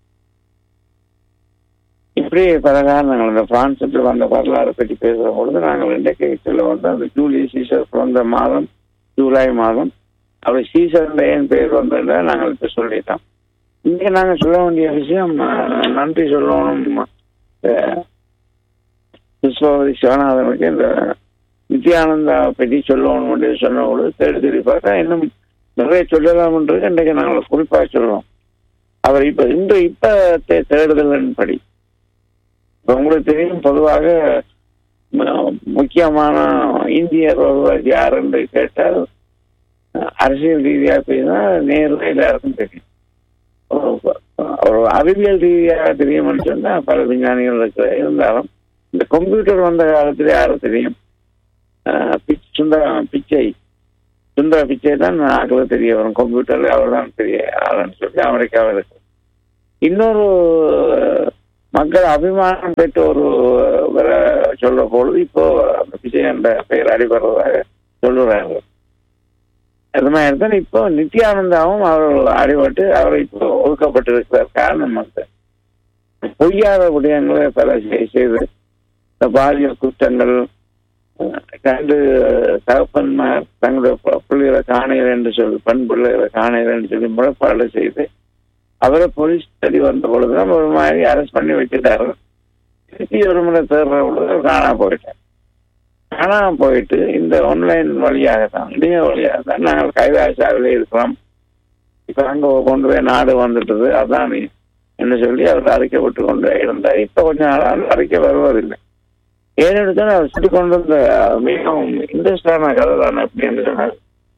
இப்படி பல காரணங்கள் இந்த பிரான்ஸ் வந்த வரலாறு பற்றி பேசுற பொழுது நாங்கள் இன்றைக்கு சொல்ல வந்து அந்த ஜூலி சீசர் பிறந்த மாதம் ஜூலை மாதம் அவர் சீசர் ஏன் பேர் வந்ததுல நாங்கள் இப்ப சொல்லிட்டோம் இங்கே நாங்கள் சொல்ல வேண்டிய விஷயம் அஹ், நன்றி சொல்லணும் அஹ், விஸ்வபதி சிவநாதனுக்கு இந்த நித்யானந்தா பற்றி சொல்லணும் அப்படின்னு சொன்ன பொழுது தேடி தேடி பார்த்தா இன்னும் நிறைய சொல்லலாம்ன்றது இன்றைக்கு நாங்கள் குறிப்பாக சொல்றோம் அவர் இப்ப இன்று இப்ப தே- தேடுதலின் படி இப்ப உங்களுக்கு தெரியும் பொதுவாக ம- முக்கியமான இந்தியர் ஒருவர் யார் என்று கேட்டால் அஹ், அரசியல் ரீதியாக பேசினா நேரு எல்லாருக்கும் தெரியும் ஒரு- ஒரு அறிவியல் ரீதியாக தெரியும்னு சொன்னா பல விஞ்ஞானிகள் இருக்கிற இருந்தாலும் இந்த கம்ப்யூட்டர் வந்த காலத்துல யாரும் தெரியும் பிச் சுந்தர பிச்சை சுந்தர பிச்சை தான் ஆக்களுக்கு தெரிய வரும் கம்ப்யூட்டர்ல அவர் தான் பெரிய ஆளுன்னு சொல்லி அமெரிக்காவில் இருக்கு இன்னொரு மக்கள் அபிமானம் பெற்ற ஒரு வர சொல்ற பொழுது இப்போ அந்த பிச்சை என்ற பெயர் அடிபடுறதாக சொல்லுறாங்க அது மாதிரி தான் இப்போ நித்யானந்தாவும் அவர் அடிபட்டு அவர் இப்போ ஒதுக்கப்பட்டிருக்கிறார் காரணம் வந்து பொய்யாத விடயங்களை பல செய்- செய்து இந்த பாலியல் குற்றங்கள் அஹ், கண்டு தகப்பன்மார் தங்களுடைய பு- பிள்ளைகளை காணையர் என்று சொல்லி பெண் பிள்ளைகளை காணையர் என்று சொல்லி முறைப்பாடு செய்து அவரை போலீஸ் தேடி வந்த பொழுதுதான் ஒரு மாதிரி அரெஸ்ட் பண்ணி வச்சுட்டாரு திருப்பி ஒரு முறை தேடுற பொழுது அவர் காணாம போயிட்டார் காணாம போயிட்டு இந்த ஆன்லைன் வழியாக தான் இணைய வழியாக தான் நாங்கள் கைதாசாவில் இருக்கிறோம் இப்ப அங்க கொண்டு போய் நாடு வந்துட்டது அதான் நீ என்று சொல்லி அவர் அறிக்கை விட்டு கொண்டு இருந்தார் இப்ப கொஞ்ச நாளா அந்த அறிக்கை வருவதில்லை ஏனெடுத்தால் அவர் சுட்டு கொண்டு வந்த மிகவும் இன்ட்ரெஸ்டான கதை தான் எப்படி என்று சொன்னார்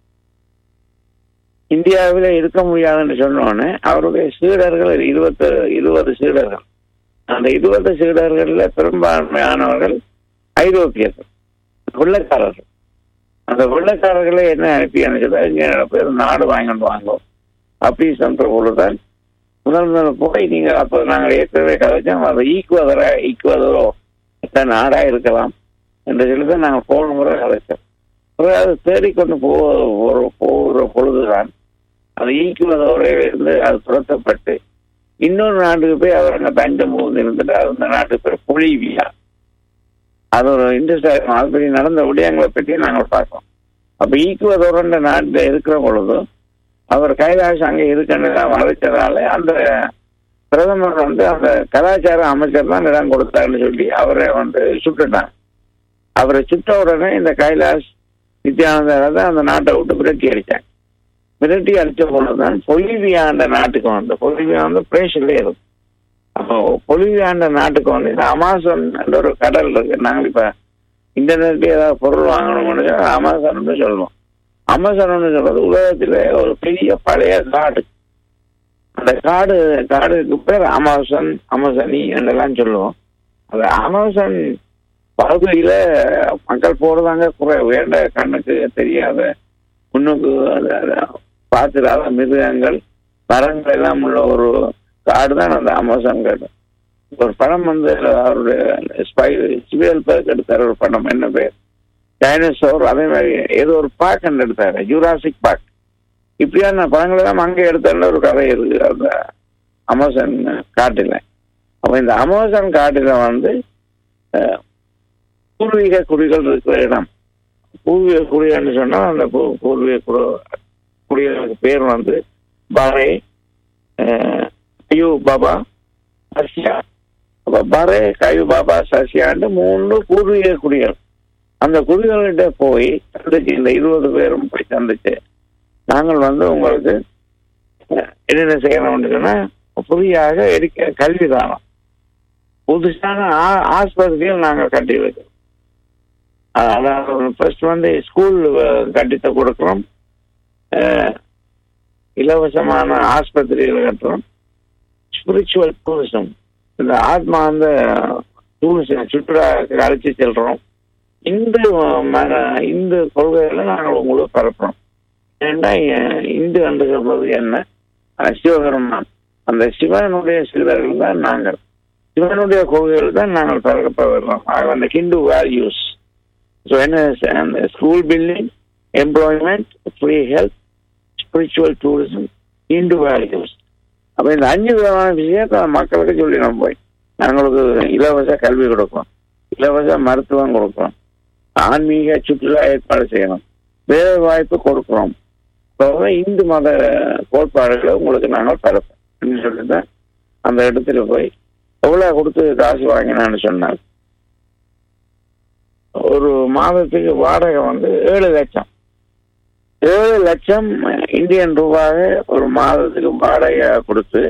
இந்தியாவில இருக்க முடியாதுன்னு சொன்னோன்னே அவருடைய சீடர்கள் இருபத்து இருபது சீடர்கள் அந்த இருபது சீடர்கள்ல பெரும்பான்மையானவர்கள் ஐரோப்பியர்கள் வெள்ளக்காரர்கள் அந்த வெள்ளக்காரர்களை என்ன அனுப்பி அனுப்பிச்சதா இங்க பேர் நாடு வாங்கிட்டு வாங்கும் அப்படி சென்ற பொழுதுதான் முதல் முதல் போய் நீங்க அப்ப நாங்கள் ஏற்கனவே கதைச்சோம் அதை ஈக்குவதர ஈக்குவதரோ நாடா இருக்கலாம் என்று சொல்லிதான் நாங்கள் போன முறை கதைச்சோம் பிறகு அதை தேடிக்கொண்டு போ ஒரு- போகிற பொழுதுதான் அது ஈக்குவதோரே இருந்து அது துரத்தப்பட்டு இன்னொரு நாட்டுக்கு போய் அவர் அங்க தஞ்சம் புகுந்து இருந்துட்டு அந்த நாட்டுக்கு பேர் பொலிவியா அது ஒரு இன்ட்ரெஸ்ட் ஆகும் அப்படி நடந்த விடயங்களை பற்றி நாங்கள் பார்ப்போம் அப்ப ஈக்குவதோரன்ற நாட்டில் இருக்கிற பொழுது அவர் கைலாஷ் அங்கே இருக்குன்னு வளைச்சதால அந்த பிரதமர் வந்து அந்த கலாச்சார அமைச்சர் தான் இடம் கொடுத்தாருன்னு சொல்லி அவரை வந்து சுட்டுட்டாங்க அவரை சுட்ட உடனே இந்த கைலாஷ் நித்யானந்தரை தான் அந்த நாட்டை விட்டு விரட்டி அடிச்சாங்க விரட்டி அடிச்ச பொழுதுதான் பொலிவியாண்ட நாட்டுக்கு வந்து பொலிவியா வந்து பிரேஷிலே இருக்கும் அப்போ பொலிவியாண்ட நாட்டுக்கு வந்து இந்த அமாசான் என்ற ஒரு கடல் இருக்கு நாங்கள் இப்ப இன்டர்நெட்ல ஏதாவது பொருள் வாங்கணும்னு சொன்னா அமேசான் சொல்லுவோம் அமேசான் சொல்றது உலகத்துல ஒரு பெரிய பழைய காடு அந்த காடு காடுக்கு பேர் அமேசான் அமேசானி என்றெல்லாம் சொல்லுவோம் அந்த அமேசான் பகுதியில மக்கள் போறதாங்க குறை வேண்ட கண்ணுக்கு தெரியாத முன்னுக்கு அது- அது பார்த்திராத மிருகங்கள் மரங்கள் எல்லாம் உள்ள ஒரு காடு தான் அந்த அமேசான் காடு ஒரு படம் வந்து அவருடைய ஸ்பை சிவியல் பார்க் எடுத்தார் ஒரு படம் என்ன பேர் டைனோசோர் அதே மாதிரி ஏதோ ஒரு பார்க் எடுத்தாரு ஜூராசிக் பார்க் இப்படியான படங்கள் எல்லாம் அங்கே எடுத்தாருல ஒரு கதை இருக்கு அந்த அமேசான் காட்டில் அப்ப இந்த அமேசான் காட்டில் வந்து அஹ், பூர்வீக குடிகள் இருக்கிற இடம் பூர்வீக குடிகள்னு சொன்னா அந்த பூ- பூர்வீக குடி குடிகளுக்கு பேர் வந்து பாரே அஹ், கயூ பாபா சசியா அப்ப பரே கயூ பாபா சசியாண்டு மூன்று பூர்வீக குடிகள் அந்த குடிகள்கிட்ட போய் சந்திச்சு இந்த இருபது பேரும் போய் சந்திச்சு நாங்கள் வந்து உங்களுக்கு அஹ், என்னென்ன செய்யணும்னு சொன்னா புதியாக எடுக்க கல்வி தானம் புதுசான ஆ- ஆஸ்பத்திரிகள் நாங்கள் கட்டி வைக்கிறோம் அஹ் அதாவது ஃபர்ஸ்ட் வந்து ஸ்கூல் கட்டித்த கொடுக்குறோம் அஹ், இலவசமான ஆஸ்பத்திரிகள் கட்டுறோம் ஸ்பிரிச்சுவல் டூரிசம் இந்த ஆத்மா அந்த டூரிசம் சுற்றுலாவுக்கு அழைச்சி செல்றோம் இந்து ம- இந்து கொள்கைகளை நாங்கள் உங்களுக்கு பரப்புறோம் ஏன்னா அஹ், இந்து என்று சொல்றது என்ன அஹ், சிவபெருமான் அந்த சிவனுடைய சிலர்கள் தான் நாங்கள் சிவனுடைய கொள்கைகள் தான் நாங்கள் பரப்ப வர்றோம் ஆக அந்த ஹிந்து வேல்யூஸ் ஸோ என்ன school building employment free health spiritual tourism Hindu values அப்போ இந்த அஞ்சு விதமான விஷயத்தை மக்களுக்கு சொல்லி நம்ம போய் நாங்களுக்கு இலவச கல்வி கொடுப்போம் இலவச மருத்துவம் கொடுக்கிறோம் ஆன்மீக சுற்றுலா ஏற்பாடு செய்யணும் வேலை வாய்ப்பு கொடுக்கிறோம் அப்புறம் இந்து மத கோட்பாடுகளை உங்களுக்கு நாங்கள் பரப்போம் அப்படின்னு சொல்லி தான் அந்த இடத்துல போய் எவ்வளவு கொடுத்து காசு வாங்கினான்னு சொன்னார் ஒரு மாதத்துக்கு வாடகை வந்து ஏழு லட்சம் ஏழு லட்சம் இந்தியன் ரூபாய் ஒரு மாதத்துக்கு வாடகை கொடுத்து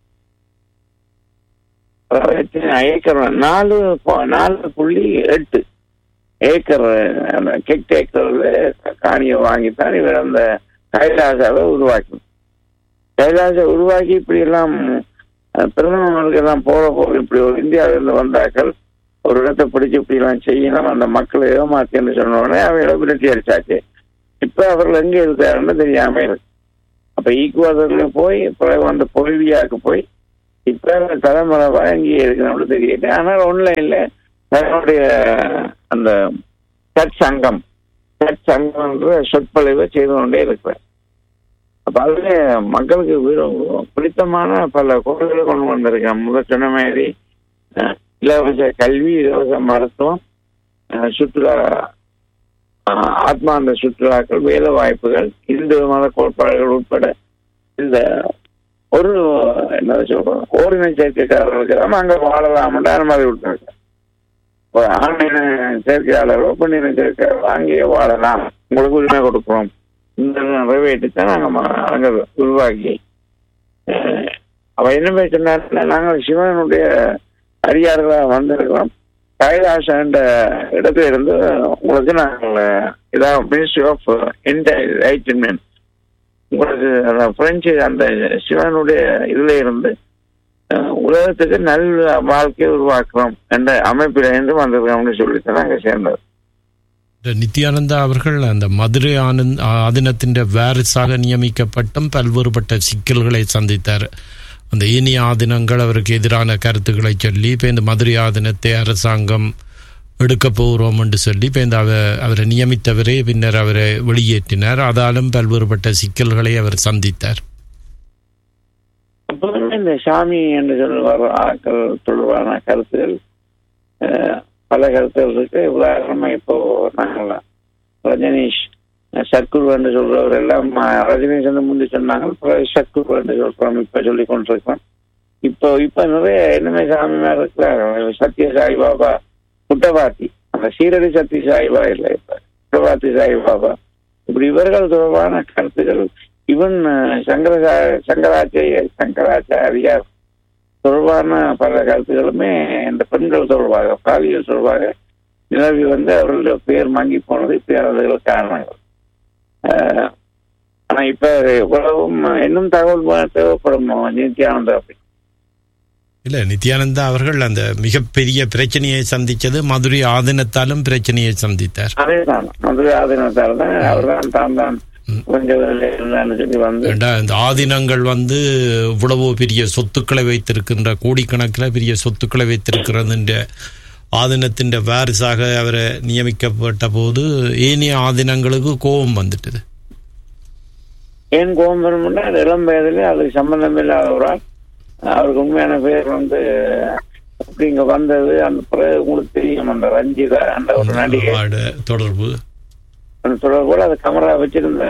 அதாவது எத்தனை ஏக்கர் நாலு போ- நாலு புள்ளி எட்டு ஏக்கர் அந்த கெக்ட் ஏக்கர்ல காணியை வாங்கித்தான் இவர் அந்த கைலாசாவை உருவாக்கி கைலாச உருவாக்கி இப்படி எல்லாம் அஹ், பிரதமருக்கு எல்லாம் போற போக இப்படி ஒரு இந்தியாவிலிருந்து வந்தாக்கள் ஒரு இடத்தை பிடிச்சு இப்படி எல்லாம் செய்யணும் அந்த மக்களை ஏமாத்தின்னு சொன்ன உடனே அவைகளை விரட்டி அடிச்சாச்சு இப்ப அவர்கள் எங்க இருக்காருன்னு தெரியாம இருக்கு அப்ப ஈக்குவதர்ல போய் பிறகு வந்து பொலிவியாவுக்கு போய் இப்ப தலைமுறைவா எங்கே இருக்கணும்னு தெரியல ஆனால் ஆன்லைன்ல தன்னுடைய அந்த சட் சங்கம் சட் சங்கம் என்ற சொற்பொழிவை செய்து கொண்டே இருக்கிறேன் அப்ப அதுல மக்களுக்கு விரு- பிடித்தமான பல கோள்களை கொண்டு வந்திருக்கேன் முதல் சொன்ன மாதிரி அஹ், இலவச கல்வி இலவச மருத்துவம் அஹ், சுற்றுலா அஹ், ஆத்மார்ந்த சுற்றுலாக்கள் வேலை வாய்ப்புகள் இந்து மத கோட்பாடுகள் உட்பட இந்த ஒரு என்ன சொல்றோம் ஓரின சேர்க்கைக்காரர்களுக்கு தான் அங்க வாழலாம்னு அனுமதி விட்டுருக்க ஒரு ஆணின சேர்க்கையாளர்களோ பெண்ணின சேர்க்கையாளர்களோ அங்கேயே வாழலாம் உங்களுக்கு உரிமை கொடுக்குறோம் இந்த நிறைவேற்றி தான் நாங்க ம- அங்க உருவாக்கி அஹ், அவ என்ன சொன்னாருன்னா நாங்கள் சிவனுடைய அடியார்களாக வந்திருக்கிறோம் கைலாச என்ற இடத்துல இருந்து உங்களுக்கு நாங்கள் இதான் மினிஸ்ட்ரி ஆஃப் என்டைன்மெண்ட் உங்களுக்கு அந்த பிரெஞ்சு அந்த சிவனுடைய இதுல இருந்து அஹ், உலகத்துக்கு நல்ல வாழ்க்கையை உருவாக்குறோம் என்ற அமைப்பில இருந்து வந்திருக்கோம்னு சொல்லிட்டு நாங்க சேர்ந்தோம் இந்த நித்யானந்தா அவர்கள் அந்த மதுரை ஆனந்த் ஆதினத்தின் வாரிசாக நியமிக்கப்பட்டும் பல்வேறுபட்ட சிக்கல்களை சந்தித்தார் அந்த ஏனைய ஆதினங்கள் அவருக்கு எதிரான கருத்துக்களை சொல்லி இப்போ இந்த மதுரை ஆதினத்தை அரசாங்கம் எடுக்க போகிறோம் என்று சொல்லி இப்போ இந்த அவ அவரை நியமித்தவரே பின்னர் அவரை வெளியேற்றினார் அதாலும் பல்வேறுபட்ட சிக்கல்களை அவர் சந்தித்தார் எப்போதுமே இந்த சாமி என்று சொல்லுவார் ஆக்கள் தொடர்பான கருத்துகள் அஹ், பல கருத்துகள் இருக்கு உதாரணமா இப்போ நாங்கள் ரஜினீஷ் சத்குரு என்று சொல்றவர் எல்லாம் அஹ், ரஜினீஷ் வந்து முந்தி சொன்னாங்க பிறகு சத்குரு என்று சொல்றோம் இப்ப சொல்லி கொண்டிருக்கோம் இப்போ இப்ப நிறைய இனிமே சாமி மேல இருக்கிறாங்க சத்ய சாய் பாபா புட்டபாத்தி அந்த சீரடி சத்ய சாய் பாபா இல்லை இப்ப புட்டபாத்தி சாய் பாபா இப்படி இவர்கள் தொடர்பான கருத்துக்கள் ஈவன் சங்கர சங்கராச்சாரிய சங்கராச்சாரியார் தொடர்பான பல கருத்துக்களுமே இந்த பெண்கள் தொடர்பாக பாலியல் தொடர்பாக நிலவி வந்து அவர்களுடைய பெயர் மங்கி போனது இப்ப அதுகள் காரணங்கள் ஆஹ், ஆனா இப்ப இவ்வளவும் இன்னும் தகவல் ப- தேவைப்படும் நித்யானந்தா அப்படி இல்லை நித்யானந்தா அவர்கள் அந்த மிகப்பெரிய பிரச்சனையை சந்தித்தது மதுரை ஆதினத்தாலும் பிரச்சனையை சந்தித்தார் அதேதான் மதுரை ஆதீனத்தால் தான் அவர் தான் தான் தான் கொஞ்சம் இருந்தான்னு சொல்லி வந்து ஏண்டா இந்த ஆதீனங்கள் வந்து இவ்வளவு பெரிய சொத்துக்களை வைத்திருக்கின்ற கோடிக்கணக்கில் பெரிய சொத்துக்களை வைத்திருக்கிறதுன்ற ஆதீனத்தின் வாரிசாக அவரை நியமிக்கப்பட்ட போது ஏனைய ஆதீனங்களுக்கு கோபம் வந்துட்டது ஏன் கோபம் வரும்னா இளம் வயதிலே அதுக்கு சம்பந்தம் இல்லாத ஒரு ஆள் அவருக்கு உண்மையான பேர் வந்து அப்படி இங்க வந்தது அந்த பிறகு உங்களுக்கு தெரியும் அந்த ரஞ்சிதா அந்த ஒரு நடிகை அவரோட தொடர்பு அந்த தொடர் கூட அது கமரா வச்சிருந்த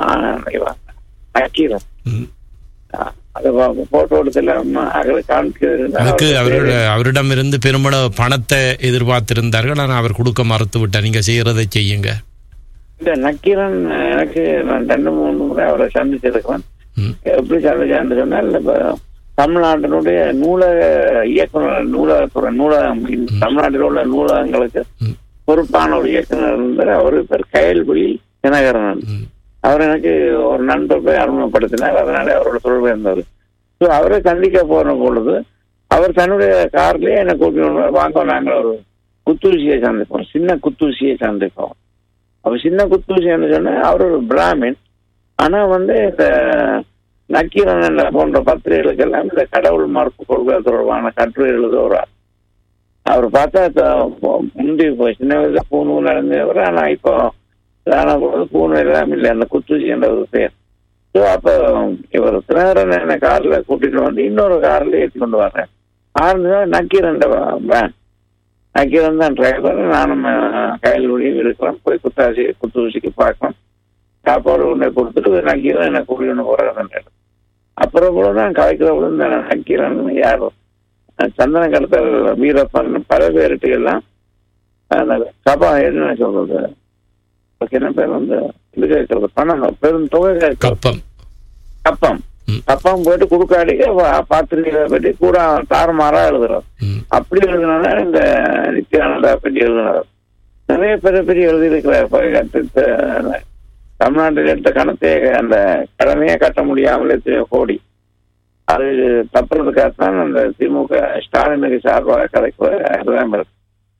நக்கீரன் ம். அது போட்டோ எடுத்துல அகல காமிக்கிறது அதுக்கு அவர்கள் அவரிடமிருந்து பெருமளவு பணத்தை எதிர்பார்த்திருந்தார்கள் ஆனால் அவர் கொடுக்க மறுத்து விட்டார் நீங்க செய்யறதை செய்யுங்க இந்த நக்கீரன் எனக்கு நான் ரெண்டு மூணு முறை அவரை சந்திச்சிருக்கேன் ம். எப்படி சந்திச்சான்னு சொன்னால் இப்ப தமிழ்நாட்டினுடைய நூலக இயக்குனர் நூலகத்துறை நூலகம் தமிழ்நாட்டில் உள்ள நூலகங்களுக்கு ம். பொறுப்பான ஒரு இயக்குனர் இருந்தார் அவரு பேர் கயல்குழி தினகரன் ம். அவர் எனக்கு ஒரு நண்பர் போய் அறிமுகப்படுத்தினார் அதனால அவரோட தொடர்பு இருந்தார் ஸோ அவரை சந்திக்க போன பொழுது அவர் தன்னுடைய கார்லயே என்னை கூட்டிட்டு வாங்க நாங்கள் ஒரு குத்தூசியை சந்திப்போம் சின்ன குத்தூசியை சந்திப்போம் அப்ப சின்ன குத்தூசின்னு சொன்னா அவர் ஒரு பிராமின் ஆனா வந்து இந்த நக்கீரன் என்ற போன்ற பத்திரிகைகளுக்கெல்லாம் இந்த கடவுள் மறுப்பு கொள்கை தொடர்பான கட்டுரை எழுதுவார் அவர் பார்த்தா த- முந்தி போய் சின்ன வயசுல பூணூல் நடந்தவர் ஆனா இப்போ ஆனா பூணு எல்லாம் இல்லை அந்த குத்தூசி என்ற ஒரு பேர் ஸோ அப்ப இவர் தினகரன் என்ன கார்ல கூட்டிட்டு வந்து இன்னொரு கார்ல ஏற்றி கொண்டு வர்றேன் ஆறு நக்கீரன் வேன் நக்கீரன் தான் டிரைவர் நானும் கையில் ஒளியும் இருக்கிறேன் போய் குத்தாசி குத்தூசிக்கு பார்க்கலாம் சாப்பாடு உன்னை கொடுத்துட்டு நக்கீரன் என்ன கூட்டிட்டு போறாரு அப்புறம் கூட தான் கலைக்கிற இந்த நக்கீரன் யார் சந்தன கடத்தல் வீரப்பன் பல பேர்கிட்ட எல்லாம் அந்த சபா என்ன சொல்றது அதுக்கு என்ன பேர் வந்து இது கேட்கறது பணம் பெரும் தொகை கேட்கறது கப்பம் கப்பம் ம். கப்பம் போயிட்டு குடுக்காடிக்க பாத்திரிகளை பற்றி கூட தாறுமாறா எழுதுறோம் ம். அப்படி எழுதினா இந்த நித்யானந்தா பற்றி எழுதினார் நிறைய பெரிய பெரிய எழுதியிருக்கிறார் இப்ப கட்டு தமிழ்நாட்டில் எடுத்த கணத்தையே அந்த கடனையே கட்ட முடியாமல் எத்தனையோ கோடி அது தப்புறதுக்காகத்தான் அந்த திமுக ஸ்டாலினுக்கு சார்பாக கதைக்கு அதுதான் இருக்கு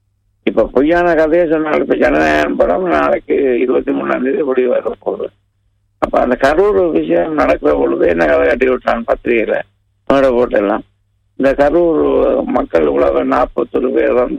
இப்ப பொய்யான கதையை சொன்னால் இப்ப ஜனநாயகம் படம் நாளைக்கு இருபத்தி மூணாம் தேதி வெளி வர போகுது அப்ப அந்த கரூர் விஷயம் நடக்கிற பொழுது என்ன கதை கட்டி விட்டான் பத்திரிகையில மேடை போட்டெல்லாம் இந்த கரூர் மக்கள் உலக நாற்பத்தொரு பேர் வந்து